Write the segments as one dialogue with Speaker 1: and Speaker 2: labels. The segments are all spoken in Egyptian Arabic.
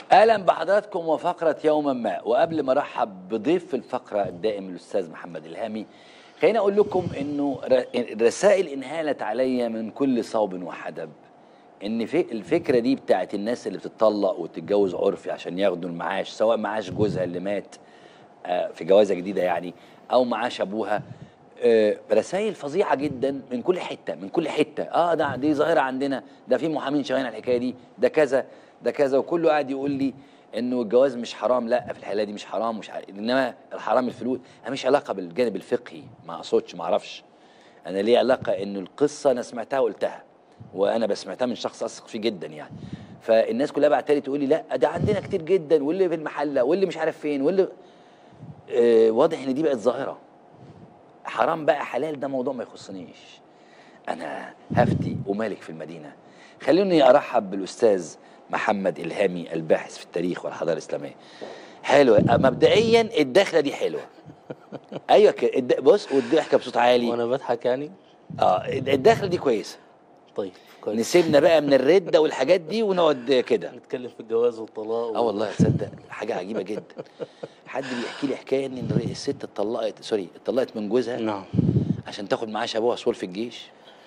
Speaker 1: اهلا بحضراتكم وفقره يوما ما وقبل ما ارحب بضيف في الفقره الدائم الاستاذ محمد الهامي خليني اقول لكم انه ر- رسائل انهالت عليا من كل صوب وحدب ان في الفكره دي بتاعت الناس اللي بتطلق وتتجوز عرفي عشان ياخدوا المعاش سواء معاش جوزها اللي مات آه، في جوازه جديده يعني او معاش ابوها آه، رسائل فظيعه جدا من كل حته من كل حته اه ده دي ظاهره عندنا ده في محامين شغالين على الحكايه دي ده كذا ده كذا وكله قاعد يقول لي انه الجواز مش حرام لا في الحاله دي مش حرام مش عارف انما الحرام الفلوس انا مش علاقه بالجانب الفقهي ما اقصدش ما اعرفش انا ليه علاقه انه القصه انا سمعتها وقلتها وانا بسمعتها من شخص اثق فيه جدا يعني فالناس كلها بعتلي تقول لي لا ده عندنا كتير جدا واللي في المحله واللي مش عارف فين واللي آه واضح ان دي بقت ظاهره حرام بقى حلال ده موضوع ما يخصنيش انا هفتي ومالك في المدينه خلوني ارحب بالاستاذ محمد الهامي الباحث في التاريخ والحضاره الاسلاميه حلوه مبدئيا الدخله دي حلوه ايوه كده الد- بص والضحكه بصوت عالي
Speaker 2: وانا بضحك يعني
Speaker 1: اه الدخله دي كويسه
Speaker 2: طيب كويس
Speaker 1: نسيبنا بقى من الرده والحاجات دي ونقعد كده
Speaker 2: نتكلم في الجواز والطلاق
Speaker 1: اه والله تصدق حاجه عجيبه جدا حد بيحكي لي حكايه ان الست اتطلقت سوري اتطلقت من جوزها
Speaker 2: نعم
Speaker 1: عشان تاخد معاش ابوها صور في الجيش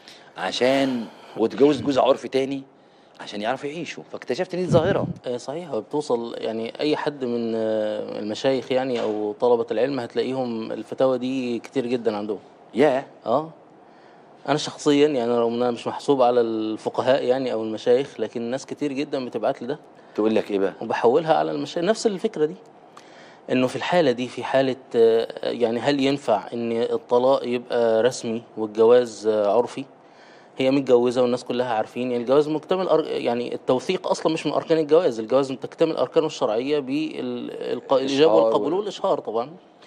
Speaker 1: عشان وتجوز جوز عرفي تاني عشان يعرفوا يعيشوا فاكتشفت ان دي ظاهره
Speaker 2: آه، صحيح هو بتوصل يعني اي حد من آه، المشايخ يعني او طلبه العلم هتلاقيهم الفتاوى دي كتير جدا عندهم
Speaker 1: يا
Speaker 2: اه انا شخصيا يعني رغم ان انا مش محسوب على الفقهاء يعني او المشايخ لكن ناس كتير جدا بتبعت لي ده
Speaker 1: تقول لك ايه بقى
Speaker 2: وبحولها على المشايخ نفس الفكره دي انه في الحاله دي في حاله آه، يعني هل ينفع ان الطلاق يبقى رسمي والجواز آه، عرفي هي متجوزه والناس كلها عارفين يعني الجواز مكتمل أر... يعني التوثيق اصلا مش من اركان الجواز الجواز تكتمل اركانه الشرعيه بالاجابه والقبول والاشهار طبعا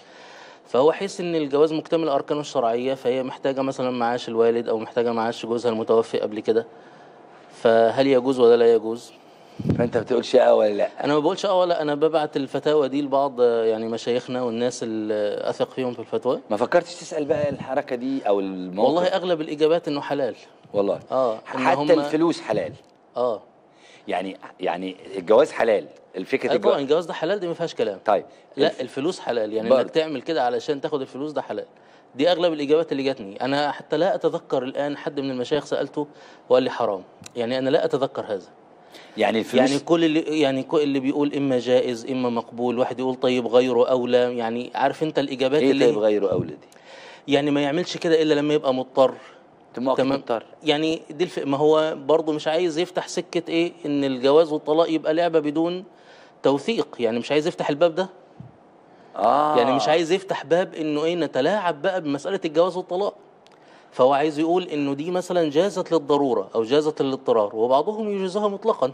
Speaker 2: فهو حيث ان الجواز مكتمل اركانه الشرعيه فهي محتاجه مثلا معاش الوالد او محتاجه معاش جوزها المتوفي قبل كده فهل يجوز ولا لا يجوز
Speaker 1: فانت بتقول شقه ولا لا
Speaker 2: انا ما بقولش اه ولا انا ببعت الفتاوى دي لبعض آه، يعني مشايخنا والناس اللي اثق فيهم في الفتوى
Speaker 1: ما فكرتش تسال بقى الحركه دي او الموقف
Speaker 2: والله اغلب الاجابات انه حلال
Speaker 1: والله
Speaker 2: اه إن
Speaker 1: حتى
Speaker 2: هم-
Speaker 1: الفلوس حلال
Speaker 2: اه
Speaker 1: يعني يعني الجواز حلال الفكره
Speaker 2: آه طبعا
Speaker 1: الجواز
Speaker 2: الجواز ده حلال دي ما فيهاش كلام
Speaker 1: طيب
Speaker 2: لا
Speaker 1: الف-
Speaker 2: الفلوس حلال يعني
Speaker 1: برضه.
Speaker 2: انك تعمل كده علشان تاخد الفلوس ده حلال دي اغلب الاجابات اللي جاتني انا حتى لا اتذكر الان حد من المشايخ سالته وقال لي حرام يعني انا لا اتذكر هذا
Speaker 1: يعني الفلوس
Speaker 2: يعني كل اللي يعني كل اللي بيقول اما جائز اما مقبول واحد يقول طيب غيره اولى يعني عارف انت الاجابات
Speaker 1: ايه
Speaker 2: اللي
Speaker 1: طيب غيره اولى دي
Speaker 2: يعني ما يعملش كده الا لما يبقى مضطر
Speaker 1: تمام
Speaker 2: تمام
Speaker 1: تضطر
Speaker 2: يعني دي الف... ما هو برضه مش عايز يفتح سكه ايه ان الجواز والطلاق يبقى لعبه بدون توثيق يعني مش عايز يفتح الباب ده
Speaker 1: اه
Speaker 2: يعني مش عايز يفتح باب انه ايه نتلاعب بقى بمساله الجواز والطلاق فهو عايز يقول انه دي مثلا جازت للضروره او جازت للاضطرار وبعضهم يجوزها مطلقا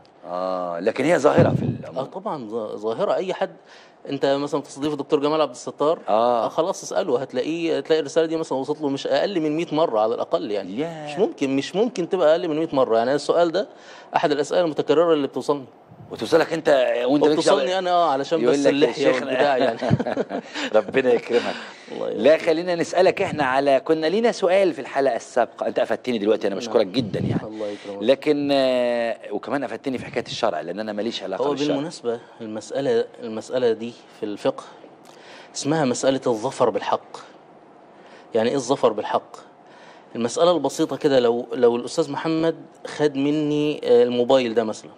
Speaker 1: اه لكن هي ظاهره في
Speaker 2: اه
Speaker 1: العموم
Speaker 2: طبعا ظ- ظاهره اي حد انت مثلا تستضيف الدكتور جمال عبد الستار
Speaker 1: آه.
Speaker 2: خلاص اساله هتلاقيه تلاقي الرساله دي مثلا وصلت له مش اقل من 100 مره على الاقل يعني
Speaker 1: ياه.
Speaker 2: مش ممكن مش ممكن تبقى اقل من 100 مره يعني السؤال ده احد الاسئله المتكرره اللي بتوصلني
Speaker 1: وتوصلك انت وانت مالكش دعوة.
Speaker 2: وبتوصلني انا اه علشان
Speaker 1: يقول
Speaker 2: بس
Speaker 1: لك يا
Speaker 2: اللحيه
Speaker 1: شيخنا-
Speaker 2: والبتاع يعني
Speaker 1: ربنا يكرمك
Speaker 2: الله
Speaker 1: لا خلينا نسالك احنا على كنا لينا سؤال في الحلقه السابقه انت افدتني دلوقتي انا بشكرك جدا يعني
Speaker 2: الله يكرمك
Speaker 1: لكن آه، وكمان افدتني في حكايه الشرع لان انا ماليش علاقه
Speaker 2: هو
Speaker 1: بالشرع
Speaker 2: بالمناسبة المسألة المسألة دي في الفقه اسمها مسألة الظفر بالحق يعني ايه الظفر بالحق المسألة البسيطة كده لو لو الأستاذ محمد خد مني آه، الموبايل ده مثلا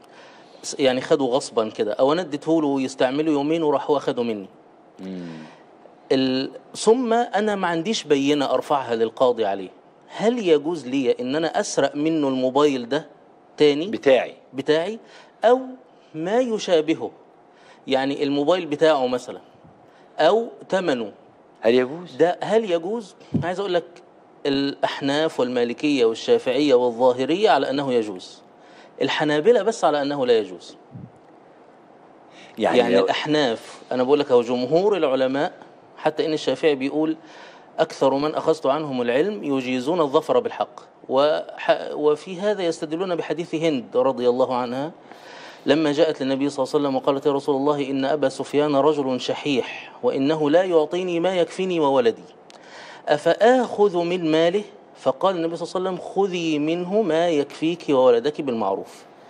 Speaker 2: س- يعني خده غصبا كده أو أنا اديته له يستعمله يومين وراح هو خده مني
Speaker 1: مم.
Speaker 2: ال- ثم أنا ما عنديش بينة أرفعها للقاضي عليه هل يجوز لي إن أنا أسرق منه الموبايل ده تاني
Speaker 1: بتاعي
Speaker 2: بتاعي او ما يشابهه يعني الموبايل بتاعه مثلا او ثمنه
Speaker 1: هل يجوز
Speaker 2: ده هل يجوز عايز اقول لك الاحناف والمالكيه والشافعيه والظاهريه على انه يجوز الحنابلة بس على انه لا يجوز
Speaker 1: يعني,
Speaker 2: يعني,
Speaker 1: لو
Speaker 2: الاحناف انا بقول لك هو جمهور العلماء حتى ان الشافعي بيقول اكثر من اخذت عنهم العلم يجيزون الظفر بالحق وح وفي هذا يستدلون بحديث هند رضي الله عنها لما جاءت للنبي صلى الله عليه وسلم وقالت يا رسول الله ان ابا سفيان رجل شحيح وانه لا يعطيني ما يكفيني وولدي افاخذ من ماله فقال النبي صلى الله عليه وسلم خذي منه ما يكفيك وولدك بالمعروف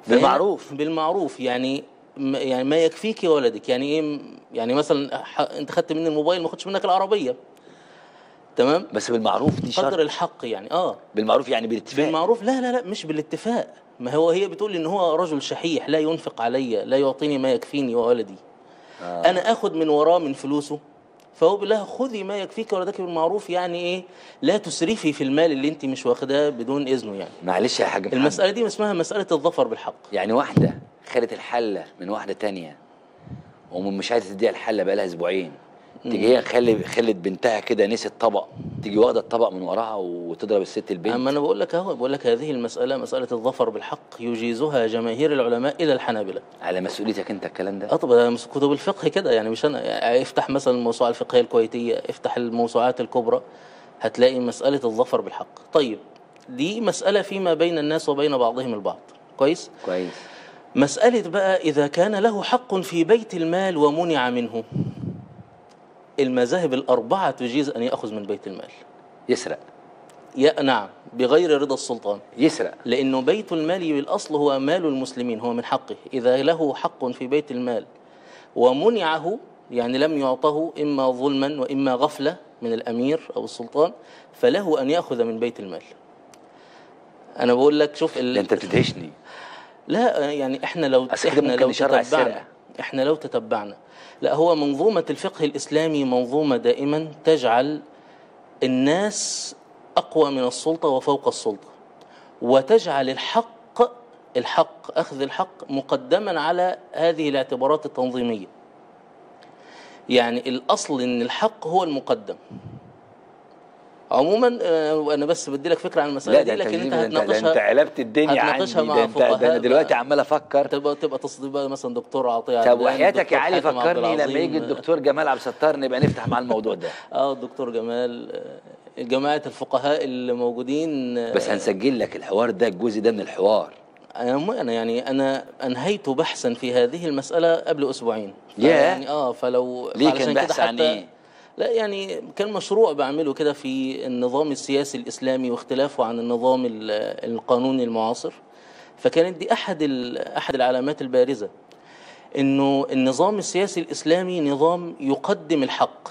Speaker 2: فهنا
Speaker 1: بالمعروف.
Speaker 2: بالمعروف يعني م- يعني ما يكفيك ولدك يعني ايه يعني مثلا ح- انت خدت مني الموبايل ما خدش منك العربيه تمام
Speaker 1: بس بالمعروف دي
Speaker 2: قدر
Speaker 1: شرط
Speaker 2: الحق يعني اه
Speaker 1: بالمعروف يعني بالاتفاق
Speaker 2: بالمعروف لا لا لا مش بالاتفاق ما هو هي بتقول ان هو رجل شحيح لا ينفق علي لا يعطيني ما يكفيني وولدي
Speaker 1: آه.
Speaker 2: انا اخد من وراه من فلوسه فهو بيقول لها خذي ما يكفيك ولدك بالمعروف يعني ايه لا تسرفي في المال اللي انت مش واخداه بدون اذنه يعني
Speaker 1: معلش يا حاج محمد
Speaker 2: المساله دي اسمها مساله الظفر بالحق
Speaker 1: يعني واحدة خدت الحلة من واحدة تانية ومش عايزة تديها الحلة بقالها أسبوعين تيجي هي خلي خلت بنتها كده نسيت طبق تيجي واخدة الطبق من وراها وتضرب الست البنت
Speaker 2: اما انا بقول لك اهو بقول لك هذه المساله مساله الظفر بالحق يجيزها جماهير العلماء الى الحنابله
Speaker 1: على مسؤوليتك أنت الكلام ده
Speaker 2: اه طبعا كتب الفقه كده يعني مش انا يعني افتح مثلا الموسوعه الفقهيه الكويتيه افتح الموسوعات الكبرى هتلاقي مساله الظفر بالحق طيب دي مساله فيما بين الناس وبين بعضهم البعض كويس
Speaker 1: كويس
Speaker 2: مساله بقى اذا كان له حق في بيت المال ومنع منه المذاهب الاربعه تجيز ان ياخذ من بيت المال
Speaker 1: يسرق
Speaker 2: يا نعم بغير رضا السلطان
Speaker 1: يسرق
Speaker 2: لأنه بيت المال بالأصل هو مال المسلمين هو من حقه إذا له حق في بيت المال ومنعه يعني لم يعطه إما ظلما وإما غفلة من الأمير أو السلطان فله أن يأخذ من بيت المال أنا بقول لك شوف ال...
Speaker 1: ده أنت بتدهشني
Speaker 2: لا يعني احنا لو
Speaker 1: أصل كده
Speaker 2: احنا
Speaker 1: ممكن
Speaker 2: لو
Speaker 1: نشرع
Speaker 2: تتبعنا
Speaker 1: السرقة.
Speaker 2: احنا لو تتبعنا لا هو منظومة الفقه الإسلامي منظومة دائما تجعل الناس أقوى من السلطة وفوق السلطة وتجعل الحق الحق أخذ الحق مقدما على هذه الاعتبارات التنظيمية يعني الأصل إن الحق هو المقدم عموما آه، وانا بس بدي لك فكره عن المساله
Speaker 1: لا
Speaker 2: دي
Speaker 1: ده
Speaker 2: لكن انت
Speaker 1: ده انت, ده انت
Speaker 2: هتناقشها
Speaker 1: قلبت الدنيا عندي
Speaker 2: هتناقشها مع
Speaker 1: ده انت ده انا
Speaker 2: فقهاء
Speaker 1: دلوقتي
Speaker 2: بقى.
Speaker 1: عمال افكر
Speaker 2: تبقى تبقى تصديق بقى مثلا دكتور عطيه
Speaker 1: طب
Speaker 2: عدنان،
Speaker 1: وحياتك يا
Speaker 2: دكتور
Speaker 1: علي
Speaker 2: حاتم عبد
Speaker 1: فكرني لما
Speaker 2: العظيم.
Speaker 1: يجي الدكتور جمال عبد الستار نبقى نفتح مع الموضوع ده
Speaker 2: اه الدكتور جمال آه، جماعه الفقهاء اللي موجودين آه،
Speaker 1: بس هنسجل لك الحوار ده الجزء ده من الحوار
Speaker 2: انا م- انا يعني انا انهيت بحثا في هذه المساله قبل اسبوعين
Speaker 1: ياه.
Speaker 2: يعني اه فلو
Speaker 1: ليه
Speaker 2: علشان
Speaker 1: كان
Speaker 2: كده
Speaker 1: بحث عن
Speaker 2: حتى-
Speaker 1: ايه؟
Speaker 2: لا يعني كان مشروع بعمله كده في النظام السياسي الاسلامي واختلافه عن النظام ال- القانوني المعاصر فكانت دي احد ال- احد العلامات البارزه انه النظام السياسي الاسلامي نظام يقدم الحق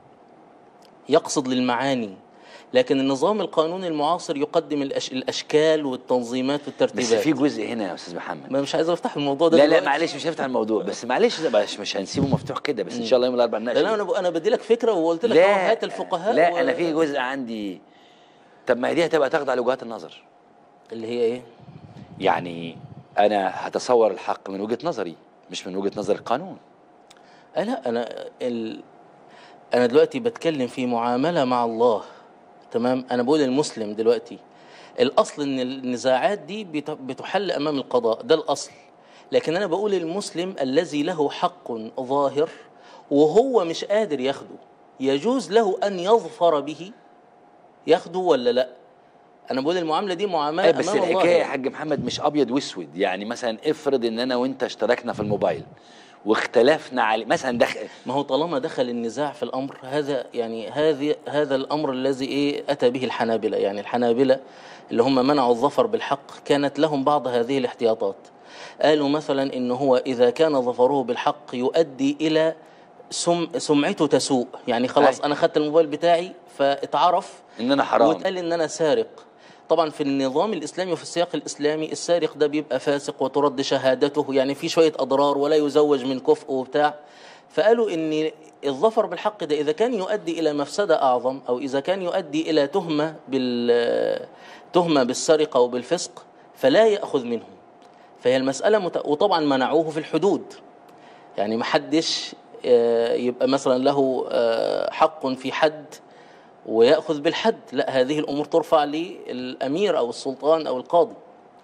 Speaker 2: يقصد للمعاني لكن النظام القانوني المعاصر يقدم الأش... الاشكال والتنظيمات والترتيبات
Speaker 1: بس في جزء هنا يا استاذ محمد
Speaker 2: ما مش عايز افتح الموضوع ده
Speaker 1: لا لا
Speaker 2: دلوقتي.
Speaker 1: معلش مش هفتح الموضوع بس معلش ده مش, مش هنسيبه مفتوح كده بس ان شاء الله يوم الاربعاء
Speaker 2: لا
Speaker 1: نناقش
Speaker 2: لا انا ب... انا بدي لك فكره وقلت لك
Speaker 1: لا
Speaker 2: أهو هات الفقهاء
Speaker 1: لا
Speaker 2: و-
Speaker 1: انا في جزء عندي طب ما هي دي هتبقى تخضع لوجهات النظر
Speaker 2: اللي هي ايه
Speaker 1: يعني انا هتصور الحق من وجهه نظري مش من وجهه نظر القانون
Speaker 2: آه لا انا ال... انا دلوقتي بتكلم في معامله مع الله تمام انا بقول المسلم دلوقتي الاصل ان النزاعات دي بت... بتحل امام القضاء ده الاصل لكن انا بقول المسلم الذي له حق ظاهر وهو مش قادر ياخده يجوز له ان يظفر به ياخده ولا لا انا بقول المعامله دي معامله
Speaker 1: أي بس
Speaker 2: امام الله
Speaker 1: الحكايه يا
Speaker 2: يعني.
Speaker 1: حاج محمد مش ابيض واسود يعني مثلا افرض ان انا وانت اشتركنا في الموبايل واختلفنا عليه مثلا دخل
Speaker 2: ما هو طالما دخل النزاع في الامر هذا يعني هذه هذا الامر الذي ايه اتى به الحنابله يعني الحنابله اللي هم منعوا الظفر بالحق كانت لهم بعض هذه الاحتياطات قالوا مثلا ان هو اذا كان ظفره بالحق يؤدي الى سم سمعته تسوء يعني خلاص
Speaker 1: أي.
Speaker 2: انا خدت الموبايل بتاعي فاتعرف
Speaker 1: ان انا حرام
Speaker 2: واتقال ان انا سارق طبعا في النظام الاسلامي وفي السياق الاسلامي السارق ده بيبقى فاسق وترد شهادته يعني في شويه اضرار ولا يزوج من كفء وبتاع فقالوا ان الظفر بالحق ده اذا كان يؤدي الى مفسده اعظم او اذا كان يؤدي الى تهمه بال تهمه بالسرقه وبالفسق فلا ياخذ منه فهي المساله مت... وطبعا منعوه في الحدود يعني ما حدش آه، يبقى مثلا له آه، حق في حد ويأخذ بالحد لا هذه الأمور ترفع للأمير أو السلطان أو القاضي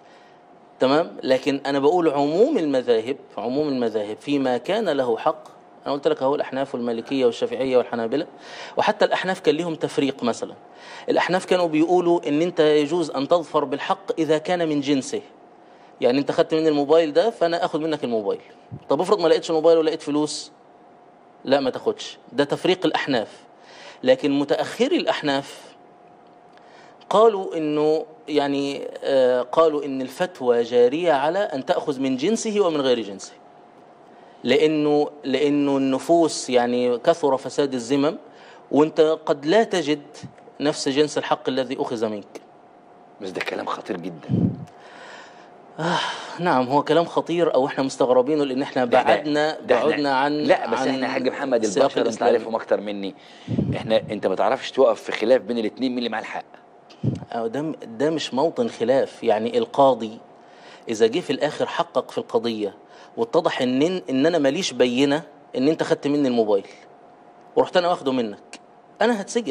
Speaker 2: تمام لكن أنا بقول عموم المذاهب عموم المذاهب فيما كان له حق أنا قلت لك أهو الأحناف والمالكية والشافعية والحنابلة وحتى الأحناف كان لهم تفريق مثلا الأحناف كانوا بيقولوا إن أنت يجوز أن تظفر بالحق إذا كان من جنسه يعني أنت خدت مني الموبايل ده فأنا أخذ منك الموبايل طب افرض ما لقيتش الموبايل ولقيت فلوس لا ما تاخدش ده تفريق الأحناف لكن متأخري الأحناف قالوا إنه يعني آه، قالوا ان الفتوى جاريه على ان تاخذ من جنسه ومن غير جنسه لانه لانه النفوس يعني كثر فساد الذمم وانت قد لا تجد نفس جنس الحق الذي اخذ منك
Speaker 1: بس ده كلام خطير جدا
Speaker 2: نعم هو كلام خطير او احنا مستغربينه لان احنا
Speaker 1: ده- ده-
Speaker 2: بعدنا
Speaker 1: ده إحنا-
Speaker 2: بعدنا عن
Speaker 1: لا بس
Speaker 2: عن
Speaker 1: احنا يا حاج محمد
Speaker 2: السياق
Speaker 1: البشر انت
Speaker 2: الإسلامي.
Speaker 1: عارفهم اكتر مني احنا انت ما تعرفش توقف في خلاف بين الاثنين مين اللي معاه الحق
Speaker 2: أو ده ده مش موطن خلاف يعني القاضي اذا جه في الاخر حقق في القضيه واتضح ان ان انا ماليش بينه ان انت خدت مني الموبايل ورحت انا واخده منك انا هتسجن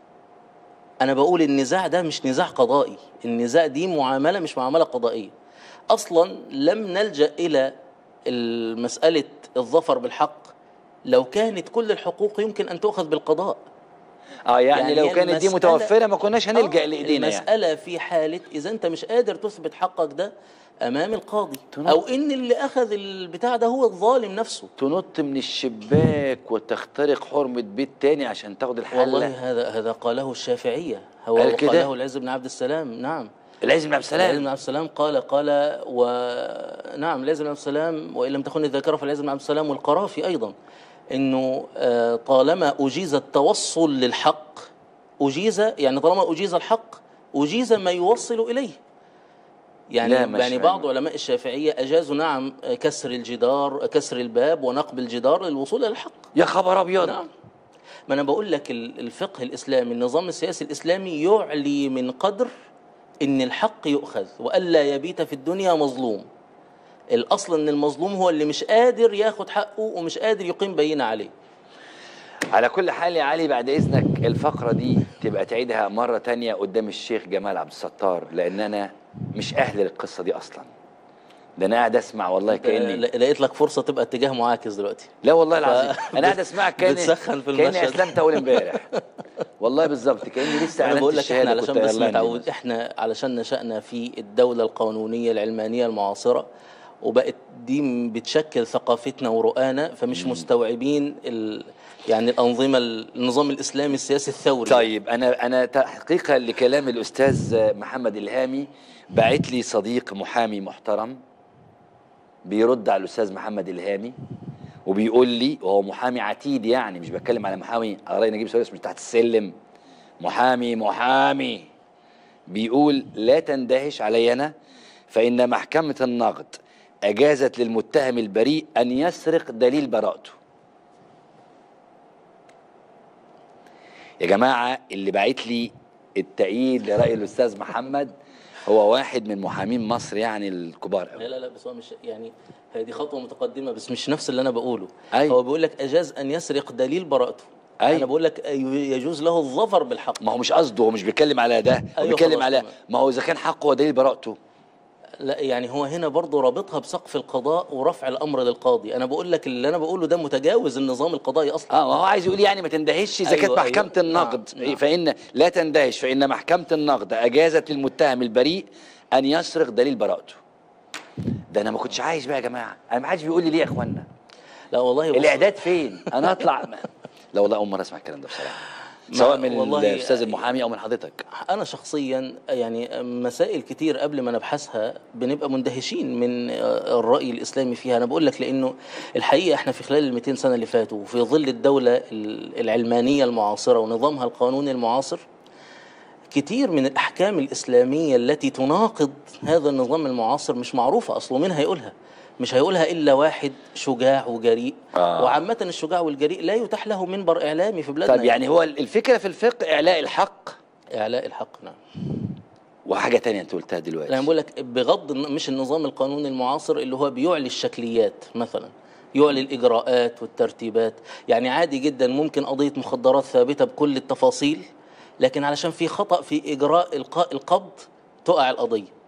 Speaker 2: انا بقول النزاع ده مش نزاع قضائي النزاع دي معامله مش معامله قضائيه اصلا لم نلجا الى مساله الظفر بالحق لو كانت كل الحقوق يمكن ان تؤخذ بالقضاء
Speaker 1: اه يعني,
Speaker 2: يعني
Speaker 1: لو
Speaker 2: هي
Speaker 1: كانت دي
Speaker 2: المسألة-
Speaker 1: متوفره ما كناش هنلجا
Speaker 2: آه،
Speaker 1: لايدينا يعني
Speaker 2: المسألة في حالة إذا أنت مش قادر تثبت حقك ده أمام القاضي
Speaker 1: تنط.
Speaker 2: أو إن اللي أخذ البتاع ده هو الظالم نفسه
Speaker 1: تنط من الشباك وتخترق حرمه بيت تاني عشان تاخد الحله
Speaker 2: والله هذا هذا قاله الشافعية هو
Speaker 1: قال كده؟
Speaker 2: قاله العز بن عبد السلام نعم
Speaker 1: العز بن عبد
Speaker 2: العز
Speaker 1: السلام
Speaker 2: بن عبد السلام قال قال و نعم العز بن عبد السلام وإن لم تخن الذاكرة فالعز بن عبد السلام والقرافي أيضا إنه آه، طالما أجيز التوصل للحق أجيز يعني طالما أجيز الحق أجيز ما يوصل إليه يعني
Speaker 1: لا، مش
Speaker 2: يعني بعض علماء الشافعية أجازوا نعم كسر الجدار كسر الباب ونقب الجدار للوصول إلى الحق
Speaker 1: يا خبر ابيض
Speaker 2: نعم ما أنا بقول لك ال- الفقه الإسلامي النظام السياسي الإسلامي يعلي من قدر إن الحق يؤخذ وألا يبيت في الدنيا مظلوم الأصل إن المظلوم هو اللي مش قادر ياخد حقه ومش قادر يقيم بينة عليه
Speaker 1: على كل حال يا علي بعد اذنك الفقره دي تبقى تعيدها مره تانية قدام الشيخ جمال عبد الستار لان انا مش اهل للقصه دي اصلا ده انا قاعد اسمع والله كاني
Speaker 2: ل- لقيت لك فرصة تبقى اتجاه معاكس دلوقتي
Speaker 1: لا والله
Speaker 2: ف-
Speaker 1: العظيم انا قاعد اسمعك كاني
Speaker 2: بتسخن في
Speaker 1: كاني
Speaker 2: المشهد.
Speaker 1: اسلمت اول امبارح والله بالظبط كاني لسه
Speaker 2: انا
Speaker 1: اعلنت
Speaker 2: بقول لك احنا
Speaker 1: الشهاده
Speaker 2: علشان
Speaker 1: كنت
Speaker 2: بس
Speaker 1: إيرلندي
Speaker 2: متعود
Speaker 1: مثلاً.
Speaker 2: احنا علشان نشأنا في الدولة القانونية العلمانية المعاصرة وبقت دي م- بتشكل ثقافتنا ورؤانا فمش مستوعبين ال يعني الأنظمة النظام الإسلامي السياسي الثوري
Speaker 1: طيب انا انا تحقيقا لكلام الاستاذ محمد الهامي بعت لي صديق محامي محترم بيرد على الاستاذ محمد الهامي وبيقول لي وهو محامي عتيد يعني مش بتكلم على محامي قراي نجيب سويس مش تحت السلم محامي محامي بيقول لا تندهش علي انا فان محكمه النقد اجازت للمتهم البريء ان يسرق دليل براءته يا جماعه اللي باعت لي التأييد لرأي الأستاذ محمد هو واحد من محامين مصر يعني الكبار
Speaker 2: لا
Speaker 1: قوي
Speaker 2: لا لا بس هو مش يعني هي دي خطوة متقدمة بس مش نفس اللي أنا بقوله
Speaker 1: أيوة.
Speaker 2: هو بيقول لك أجاز أن يسرق دليل براءته
Speaker 1: أيوة.
Speaker 2: أنا بقول لك يجوز له الظفر بالحق
Speaker 1: ما هو مش قصده هو مش بيتكلم على ده هو
Speaker 2: أيوة
Speaker 1: بيتكلم
Speaker 2: خلاص
Speaker 1: على
Speaker 2: تمام.
Speaker 1: ما هو إذا كان حقه هو دليل براءته
Speaker 2: لا يعني هو هنا برضه رابطها بسقف القضاء ورفع الامر للقاضي انا بقول لك اللي انا بقوله ده متجاوز النظام القضائي اصلا
Speaker 1: اه ما هو عايز يقول يعني ما تندهش اذا
Speaker 2: أيوة،
Speaker 1: كانت محكمه
Speaker 2: أيوة.
Speaker 1: النقد
Speaker 2: نعم، نعم.
Speaker 1: فان لا تندهش فان محكمه النقد اجازت للمتهم البريء ان يسرق دليل براءته ده انا ما كنتش عايش بقى يا جماعه انا ما حدش بيقول لي ليه يا اخوانا
Speaker 2: لا والله بص-
Speaker 1: الاعداد فين انا اطلع ما. لا والله اول مره اسمع الكلام ده بصراحه سواء من
Speaker 2: والله
Speaker 1: الاستاذ المحامي او من حضرتك
Speaker 2: انا شخصيا يعني مسائل كتير قبل ما نبحثها بنبقى مندهشين من الراي الاسلامي فيها انا بقول لك لانه الحقيقه احنا في خلال ال 200 سنه اللي فاتوا وفي ظل الدوله العلمانيه المعاصره ونظامها القانوني المعاصر كتير من الاحكام الاسلاميه التي تناقض هذا النظام المعاصر مش معروفه اصله مين هيقولها مش هيقولها الا واحد شجاع وجريء
Speaker 1: آه.
Speaker 2: وعامه الشجاع والجريء لا يتاح له منبر اعلامي في بلادنا
Speaker 1: طيب يعني هو الفكره في الفقه اعلاء الحق
Speaker 2: اعلاء الحق نعم
Speaker 1: وحاجه تانية انت قلتها دلوقتي
Speaker 2: انا بقول لك بغض الن- مش النظام القانوني المعاصر اللي هو بيعلي الشكليات مثلا يعلي الاجراءات والترتيبات يعني عادي جدا ممكن قضيه مخدرات ثابته بكل التفاصيل لكن علشان في خطا في اجراء القاء القبض تقع القضيه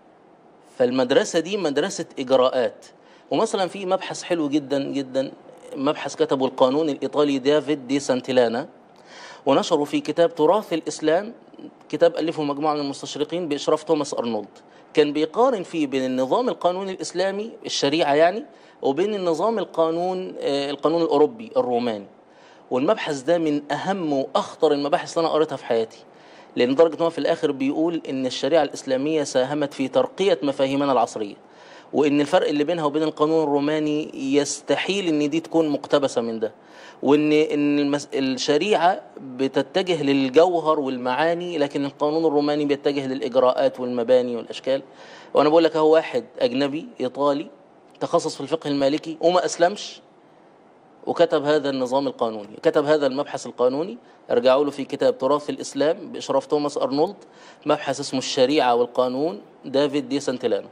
Speaker 2: فالمدرسه دي مدرسه اجراءات ومثلا في مبحث حلو جدا جدا مبحث كتبه القانون الايطالي دافيد دي سانتيلانا ونشروا في كتاب تراث الإسلام كتاب ألفه مجموعة من المستشرقين بإشراف توماس أرنولد كان بيقارن فيه بين النظام القانوني الإسلامي الشريعة يعني وبين النظام القانون آه، القانون الأوروبي الروماني والمبحث ده من أهم وأخطر المباحث اللي أنا قريتها في حياتي لان درجه ان هو في الاخر بيقول ان الشريعه الاسلاميه ساهمت في ترقيه مفاهيمنا العصريه وان الفرق اللي بينها وبين القانون الروماني يستحيل ان دي تكون مقتبسه من ده وان ان المس... الشريعه بتتجه للجوهر والمعاني لكن القانون الروماني بيتجه للاجراءات والمباني والاشكال وانا بقول لك اهو واحد اجنبي ايطالي تخصص في الفقه المالكي وما اسلمش وكتب هذا النظام القانوني كتب هذا المبحث القانوني ارجعوا له في كتاب تراث الإسلام بإشراف توماس أرنولد مبحث اسمه الشريعة والقانون دافيد دي سانتيلانو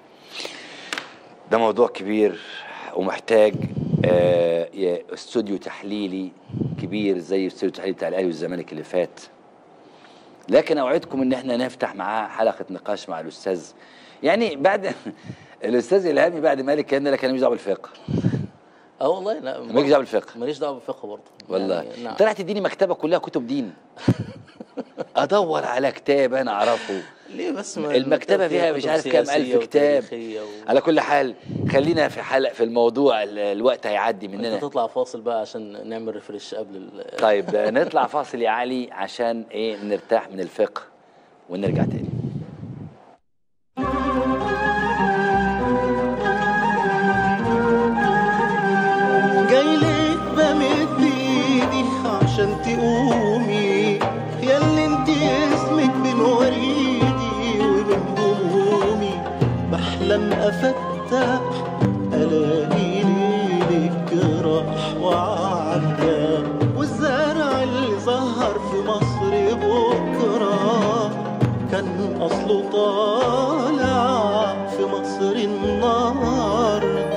Speaker 1: ده موضوع كبير ومحتاج آه، يا استوديو تحليلي كبير زي استوديو التحليل بتاع الاهلي والزمالك اللي فات لكن اوعدكم ان احنا نفتح معاه حلقه نقاش مع الاستاذ يعني بعد الاستاذ الهامي بعد مالك كان لك انا مش دعوه بالفقه
Speaker 2: اه والله لا
Speaker 1: مالكش دعوه بالفقه
Speaker 2: ماليش دعوه بالفقه برضه
Speaker 1: والله
Speaker 2: يعني نعم
Speaker 1: انت رايح تديني مكتبه كلها كتب دين ادور على كتاب انا اعرفه
Speaker 2: ليه بس ما
Speaker 1: المكتبه فيها مش
Speaker 2: كتب
Speaker 1: عارف كام
Speaker 2: سياسية
Speaker 1: الف كتاب
Speaker 2: وتاريخية و...
Speaker 1: على كل حال خلينا في حلق في الموضوع ال- الوقت هيعدي
Speaker 2: انت
Speaker 1: مننا
Speaker 2: تطلع فاصل بقى عشان نعمل ريفرش قبل ال...
Speaker 1: طيب نطلع فاصل يا علي عشان ايه نرتاح من الفقه ونرجع تاني
Speaker 3: جاي لك بمد ايدي عشان تقومي ياللي انت اسمك بين وريدي وبين همومي بحلم افتح الاقي ليلك راح وعدى والزرع اللي ظهر في مصر بكره كان اصله طالع في مصر النهارده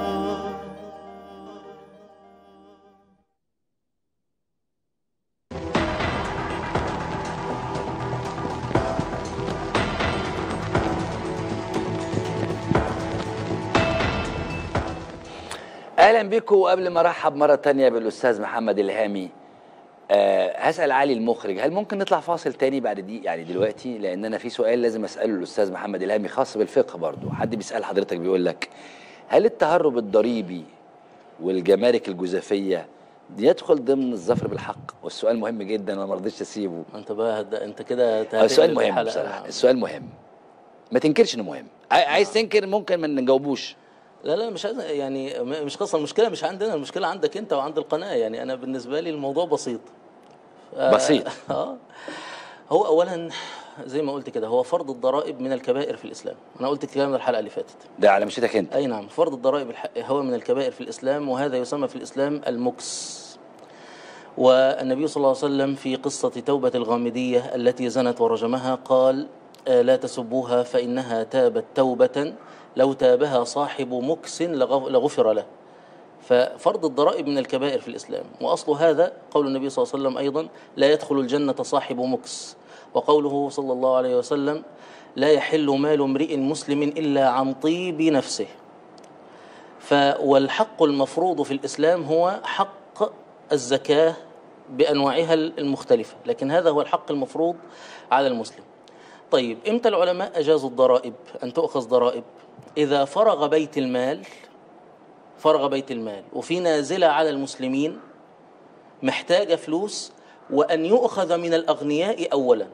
Speaker 1: اهلا بكم وقبل ما ارحب مره تانية بالاستاذ محمد الهامي أه هسال علي المخرج هل ممكن نطلع فاصل تاني بعد دي يعني دلوقتي لان انا في سؤال لازم اساله الاستاذ محمد الهامي خاص بالفقه برضو حد بيسال حضرتك بيقول لك هل التهرب الضريبي والجمارك الجزافيه يدخل ضمن الظفر بالحق والسؤال مهم جدا انا ما رضيتش اسيبه
Speaker 2: انت بقى هد... انت كده
Speaker 1: هو
Speaker 2: تهتم
Speaker 1: السؤال مهم
Speaker 2: بالحلقة.
Speaker 1: بصراحه السؤال مهم ما تنكرش انه مهم عاي- عايز تنكر ممكن ما نجاوبوش
Speaker 2: لا لا مش عايز يعني م- مش قصه المشكله مش عندنا المشكله عندك انت وعند القناه يعني انا بالنسبه لي الموضوع بسيط آه،
Speaker 1: بسيط.
Speaker 2: اه هو اولا زي ما قلت كده هو فرض الضرائب من الكبائر في الاسلام انا قلت الكلام ده الحلقه اللي فاتت
Speaker 1: ده على مشيتك انت
Speaker 2: اي نعم فرض الضرائب الح- هو من الكبائر في الاسلام وهذا يسمى في الاسلام المكس والنبي صلى الله عليه وسلم في قصة توبة الغامدية التي زنت ورجمها قال آه، لا تسبوها فإنها تابت توبة لو تابها صاحب مكس لغف- لغفر له ففرض الضرائب من الكبائر في الإسلام وأصل هذا قول النبي صلى الله عليه وسلم أيضا لا يدخل الجنة صاحب مكس وقوله صلى الله عليه وسلم لا يحل مال امرئ مسلم إلا عن طيب نفسه ف والحق المفروض في الإسلام هو حق الزكاة بأنواعها المختلفة لكن هذا هو الحق المفروض على المسلم طيب إمتى العلماء أجازوا الضرائب أن تؤخذ ضرائب إذا فرغ بيت المال فرغ بيت المال وفي نازلة على المسلمين محتاجة فلوس وأن يؤخذ من الأغنياء أولا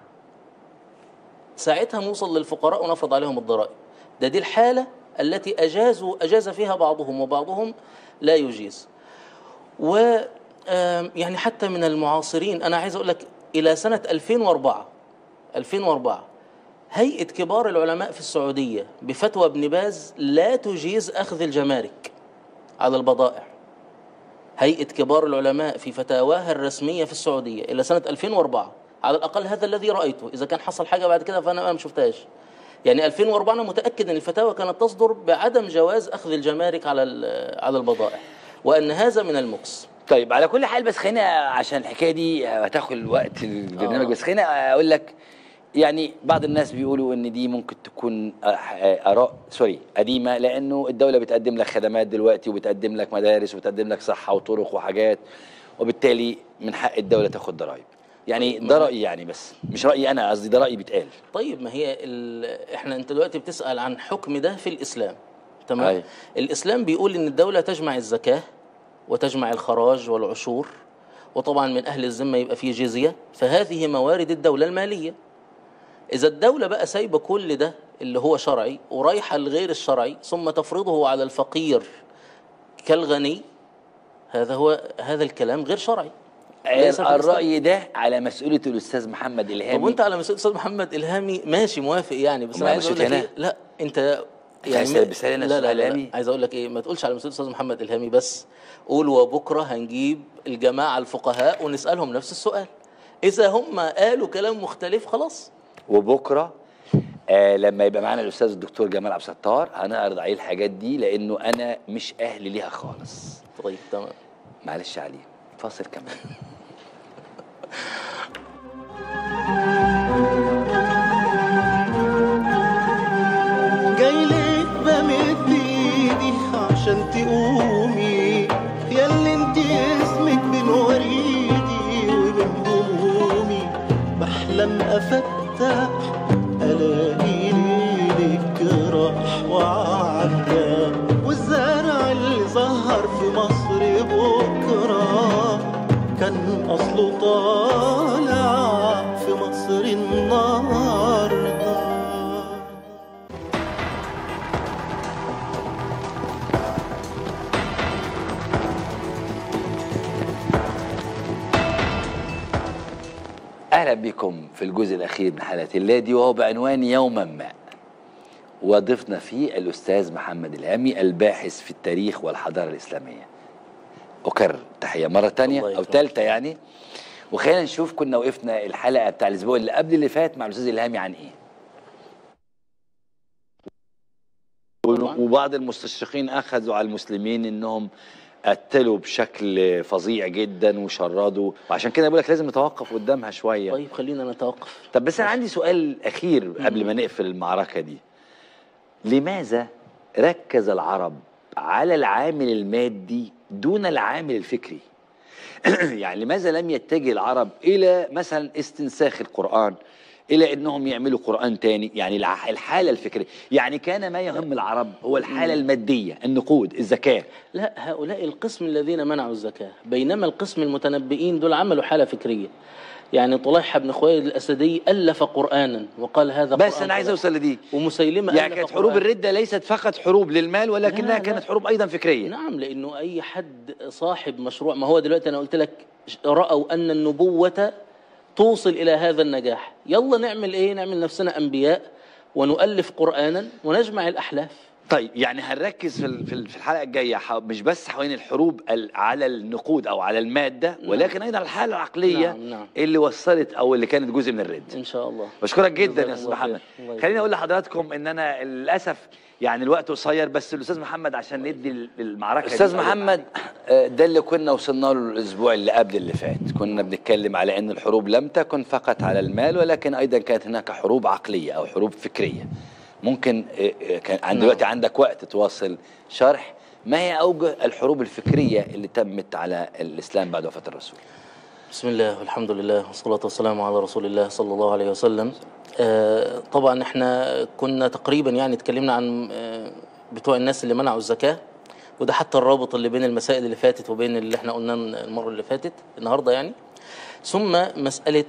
Speaker 2: ساعتها نوصل للفقراء ونفرض عليهم الضرائب ده دي الحالة التي أجازوا أجاز فيها بعضهم وبعضهم لا يجيز و آم، يعني حتى من المعاصرين أنا عايز أقول لك إلى سنة 2004 2004 هيئة كبار العلماء في السعودية بفتوى ابن باز لا تجيز أخذ الجمارك على البضائع هيئة كبار العلماء في فتاواها الرسمية في السعودية إلى سنة 2004 على الأقل هذا الذي رأيته إذا كان حصل حاجة بعد كده فأنا أنا ما شفتهاش يعني 2004 أنا متأكد أن الفتاوى كانت تصدر بعدم جواز أخذ الجمارك على ال- على البضائع وأن هذا من المكس
Speaker 1: طيب على كل حال بس خلينا عشان الحكايه دي هتاخد وقت البرنامج
Speaker 2: آه.
Speaker 1: بس خلينا اقول لك يعني بعض الناس بيقولوا ان دي ممكن تكون آه، آه، اراء سوري قديمه لانه الدوله بتقدم لك خدمات دلوقتي وبتقدم لك مدارس وبتقدم لك صحه وطرق وحاجات وبالتالي من حق الدوله تاخد ضرائب يعني ده رايي يعني بس مش رايي انا قصدي ده رايي بيتقال
Speaker 2: طيب ما هي ال... احنا انت دلوقتي بتسأل عن حكم ده في الإسلام تمام
Speaker 1: أي.
Speaker 2: الإسلام بيقول إن الدولة تجمع الزكاة وتجمع الخراج والعشور وطبعا من أهل الذمة يبقى فيه جزية فهذه موارد الدولة المالية إذا الدولة بقى سايبة كل ده اللي هو شرعي ورايحة لغير الشرعي ثم تفرضه على الفقير كالغني هذا هو هذا الكلام غير شرعي ليس في الإسلام.
Speaker 1: الرأي ده على مسؤولية الأستاذ محمد إلهامي
Speaker 2: طب وانت على مسؤولية الاستاذ محمد الهامي ماشي موافق يعني بس
Speaker 1: أمال
Speaker 2: انا عايز اقول لك
Speaker 1: مسؤوليتي
Speaker 2: إيه لا انت
Speaker 1: عايز
Speaker 2: ما-
Speaker 1: تلبسها لنا
Speaker 2: لا لا,
Speaker 1: أستاذ
Speaker 2: لا,
Speaker 1: إلهامي؟
Speaker 2: لا عايز اقول لك ايه ما تقولش على مسؤولية الاستاذ محمد الهامي بس قول وبكره هنجيب الجماعة الفقهاء ونسألهم نفس السؤال اذا هم قالوا كلام مختلف خلاص
Speaker 1: وبكرة آه لما يبقى معانا الأستاذ الدكتور جمال عبد الستار هنعرض عليه الحاجات دي لأنه أنا مش أهل ليها خالص
Speaker 2: طيب تمام
Speaker 1: معلش عليه فاصل كمان
Speaker 3: جاي لك بمد ايدي عشان تقومي ياللي انت اسمك بين وريدي وبين همومي بحلم افتح الاقي ليلك راح وعدى والزرع اللي ظهر في مصر بكره كان اصله طالع في مصر النهارده
Speaker 1: أهلا بكم في الجزء الأخير من حلقة اللادي وهو بعنوان يوما ما وضفنا فيه الأستاذ محمد الهامي الباحث في التاريخ والحضارة الإسلامية أكرر تحية مرة تانية
Speaker 2: الله
Speaker 1: أو
Speaker 2: يكرمك.
Speaker 1: ثالثة يعني وخلينا نشوف كنا وقفنا الحلقة بتاع الأسبوع اللي قبل اللي فات مع الأستاذ الهامي عن إيه
Speaker 2: طبعاً.
Speaker 1: وبعض المستشرقين أخذوا على المسلمين إنهم قتلوا بشكل فظيع جدا وشردوا وعشان كده بقول لك لازم نتوقف قدامها شويه
Speaker 2: طيب خلينا نتوقف
Speaker 1: طب بس انا عندي سؤال اخير قبل ما نقفل المعركه دي لماذا ركز العرب على العامل المادي دون العامل الفكري يعني لماذا لم يتجه العرب الى مثلا استنساخ القران الى انهم يعملوا قران تاني يعني الع- الحاله الفكريه يعني كان ما يهم العرب هو الحاله الماديه النقود الزكاه
Speaker 2: لا هؤلاء القسم الذين منعوا الزكاة بينما القسم المتنبئين دول عملوا حالة فكرية يعني طليحة بن خويلد الأسدي ألف قرآنا وقال هذا
Speaker 1: بس
Speaker 2: قرآن
Speaker 1: انا عايز
Speaker 2: كذا.
Speaker 1: اوصل لدي
Speaker 2: ومسيلمة
Speaker 1: يعني
Speaker 2: ألف
Speaker 1: كانت حروب
Speaker 2: قرآن.
Speaker 1: الرده ليست فقط حروب للمال ولكنها
Speaker 2: لا، لا.
Speaker 1: كانت حروب ايضا فكريه
Speaker 2: نعم لأنه أي حد صاحب مشروع ما هو دلوقتي أنا قلت لك رأوا أن النبوة توصل إلى هذا النجاح يلا نعمل إيه نعمل نفسنا أنبياء ونؤلف قرآنا ونجمع الأحلاف
Speaker 1: طيب يعني هنركز في ال- في ال- في الحلقه الجايه ح- مش بس حوالين الحروب ال- على النقود او على الماده ولكن ايضا على الحاله العقليه
Speaker 2: نعم، نعم.
Speaker 1: اللي وصلت او اللي كانت جزء من الرد
Speaker 2: إن شاء الله
Speaker 1: بشكرك جدا
Speaker 2: جزاك
Speaker 1: يا استاذ
Speaker 2: الله خير.
Speaker 1: محمد
Speaker 2: الله
Speaker 1: خليني
Speaker 2: يكرمك.
Speaker 1: اقول لحضراتكم ان انا للاسف يعني الوقت قصير بس الاستاذ محمد عشان ندي ال- المعركه
Speaker 2: دي
Speaker 1: استاذ
Speaker 2: أول
Speaker 1: محمد آه، ده اللي كنا وصلنا له الاسبوع اللي قبل اللي فات كنا بنتكلم على ان الحروب لم تكن فقط على المال ولكن ايضا كانت هناك حروب عقليه او حروب فكريه ممكن آه، آه، كان عند
Speaker 2: نعم.
Speaker 1: دلوقتي عندك وقت تواصل شرح ما هي اوجه الحروب الفكريه اللي تمت على الاسلام بعد وفاه الرسول
Speaker 2: بسم الله والحمد لله والصلاة والسلام على رسول الله صلى الله عليه وسلم آه، طبعا احنا كنا تقريبا يعني اتكلمنا عن آه، بتوع الناس اللي منعوا الزكاة وده حتى الرابط اللي بين المسائل اللي فاتت وبين اللي احنا قلناه المرة اللي فاتت النهاردة يعني ثم مسألة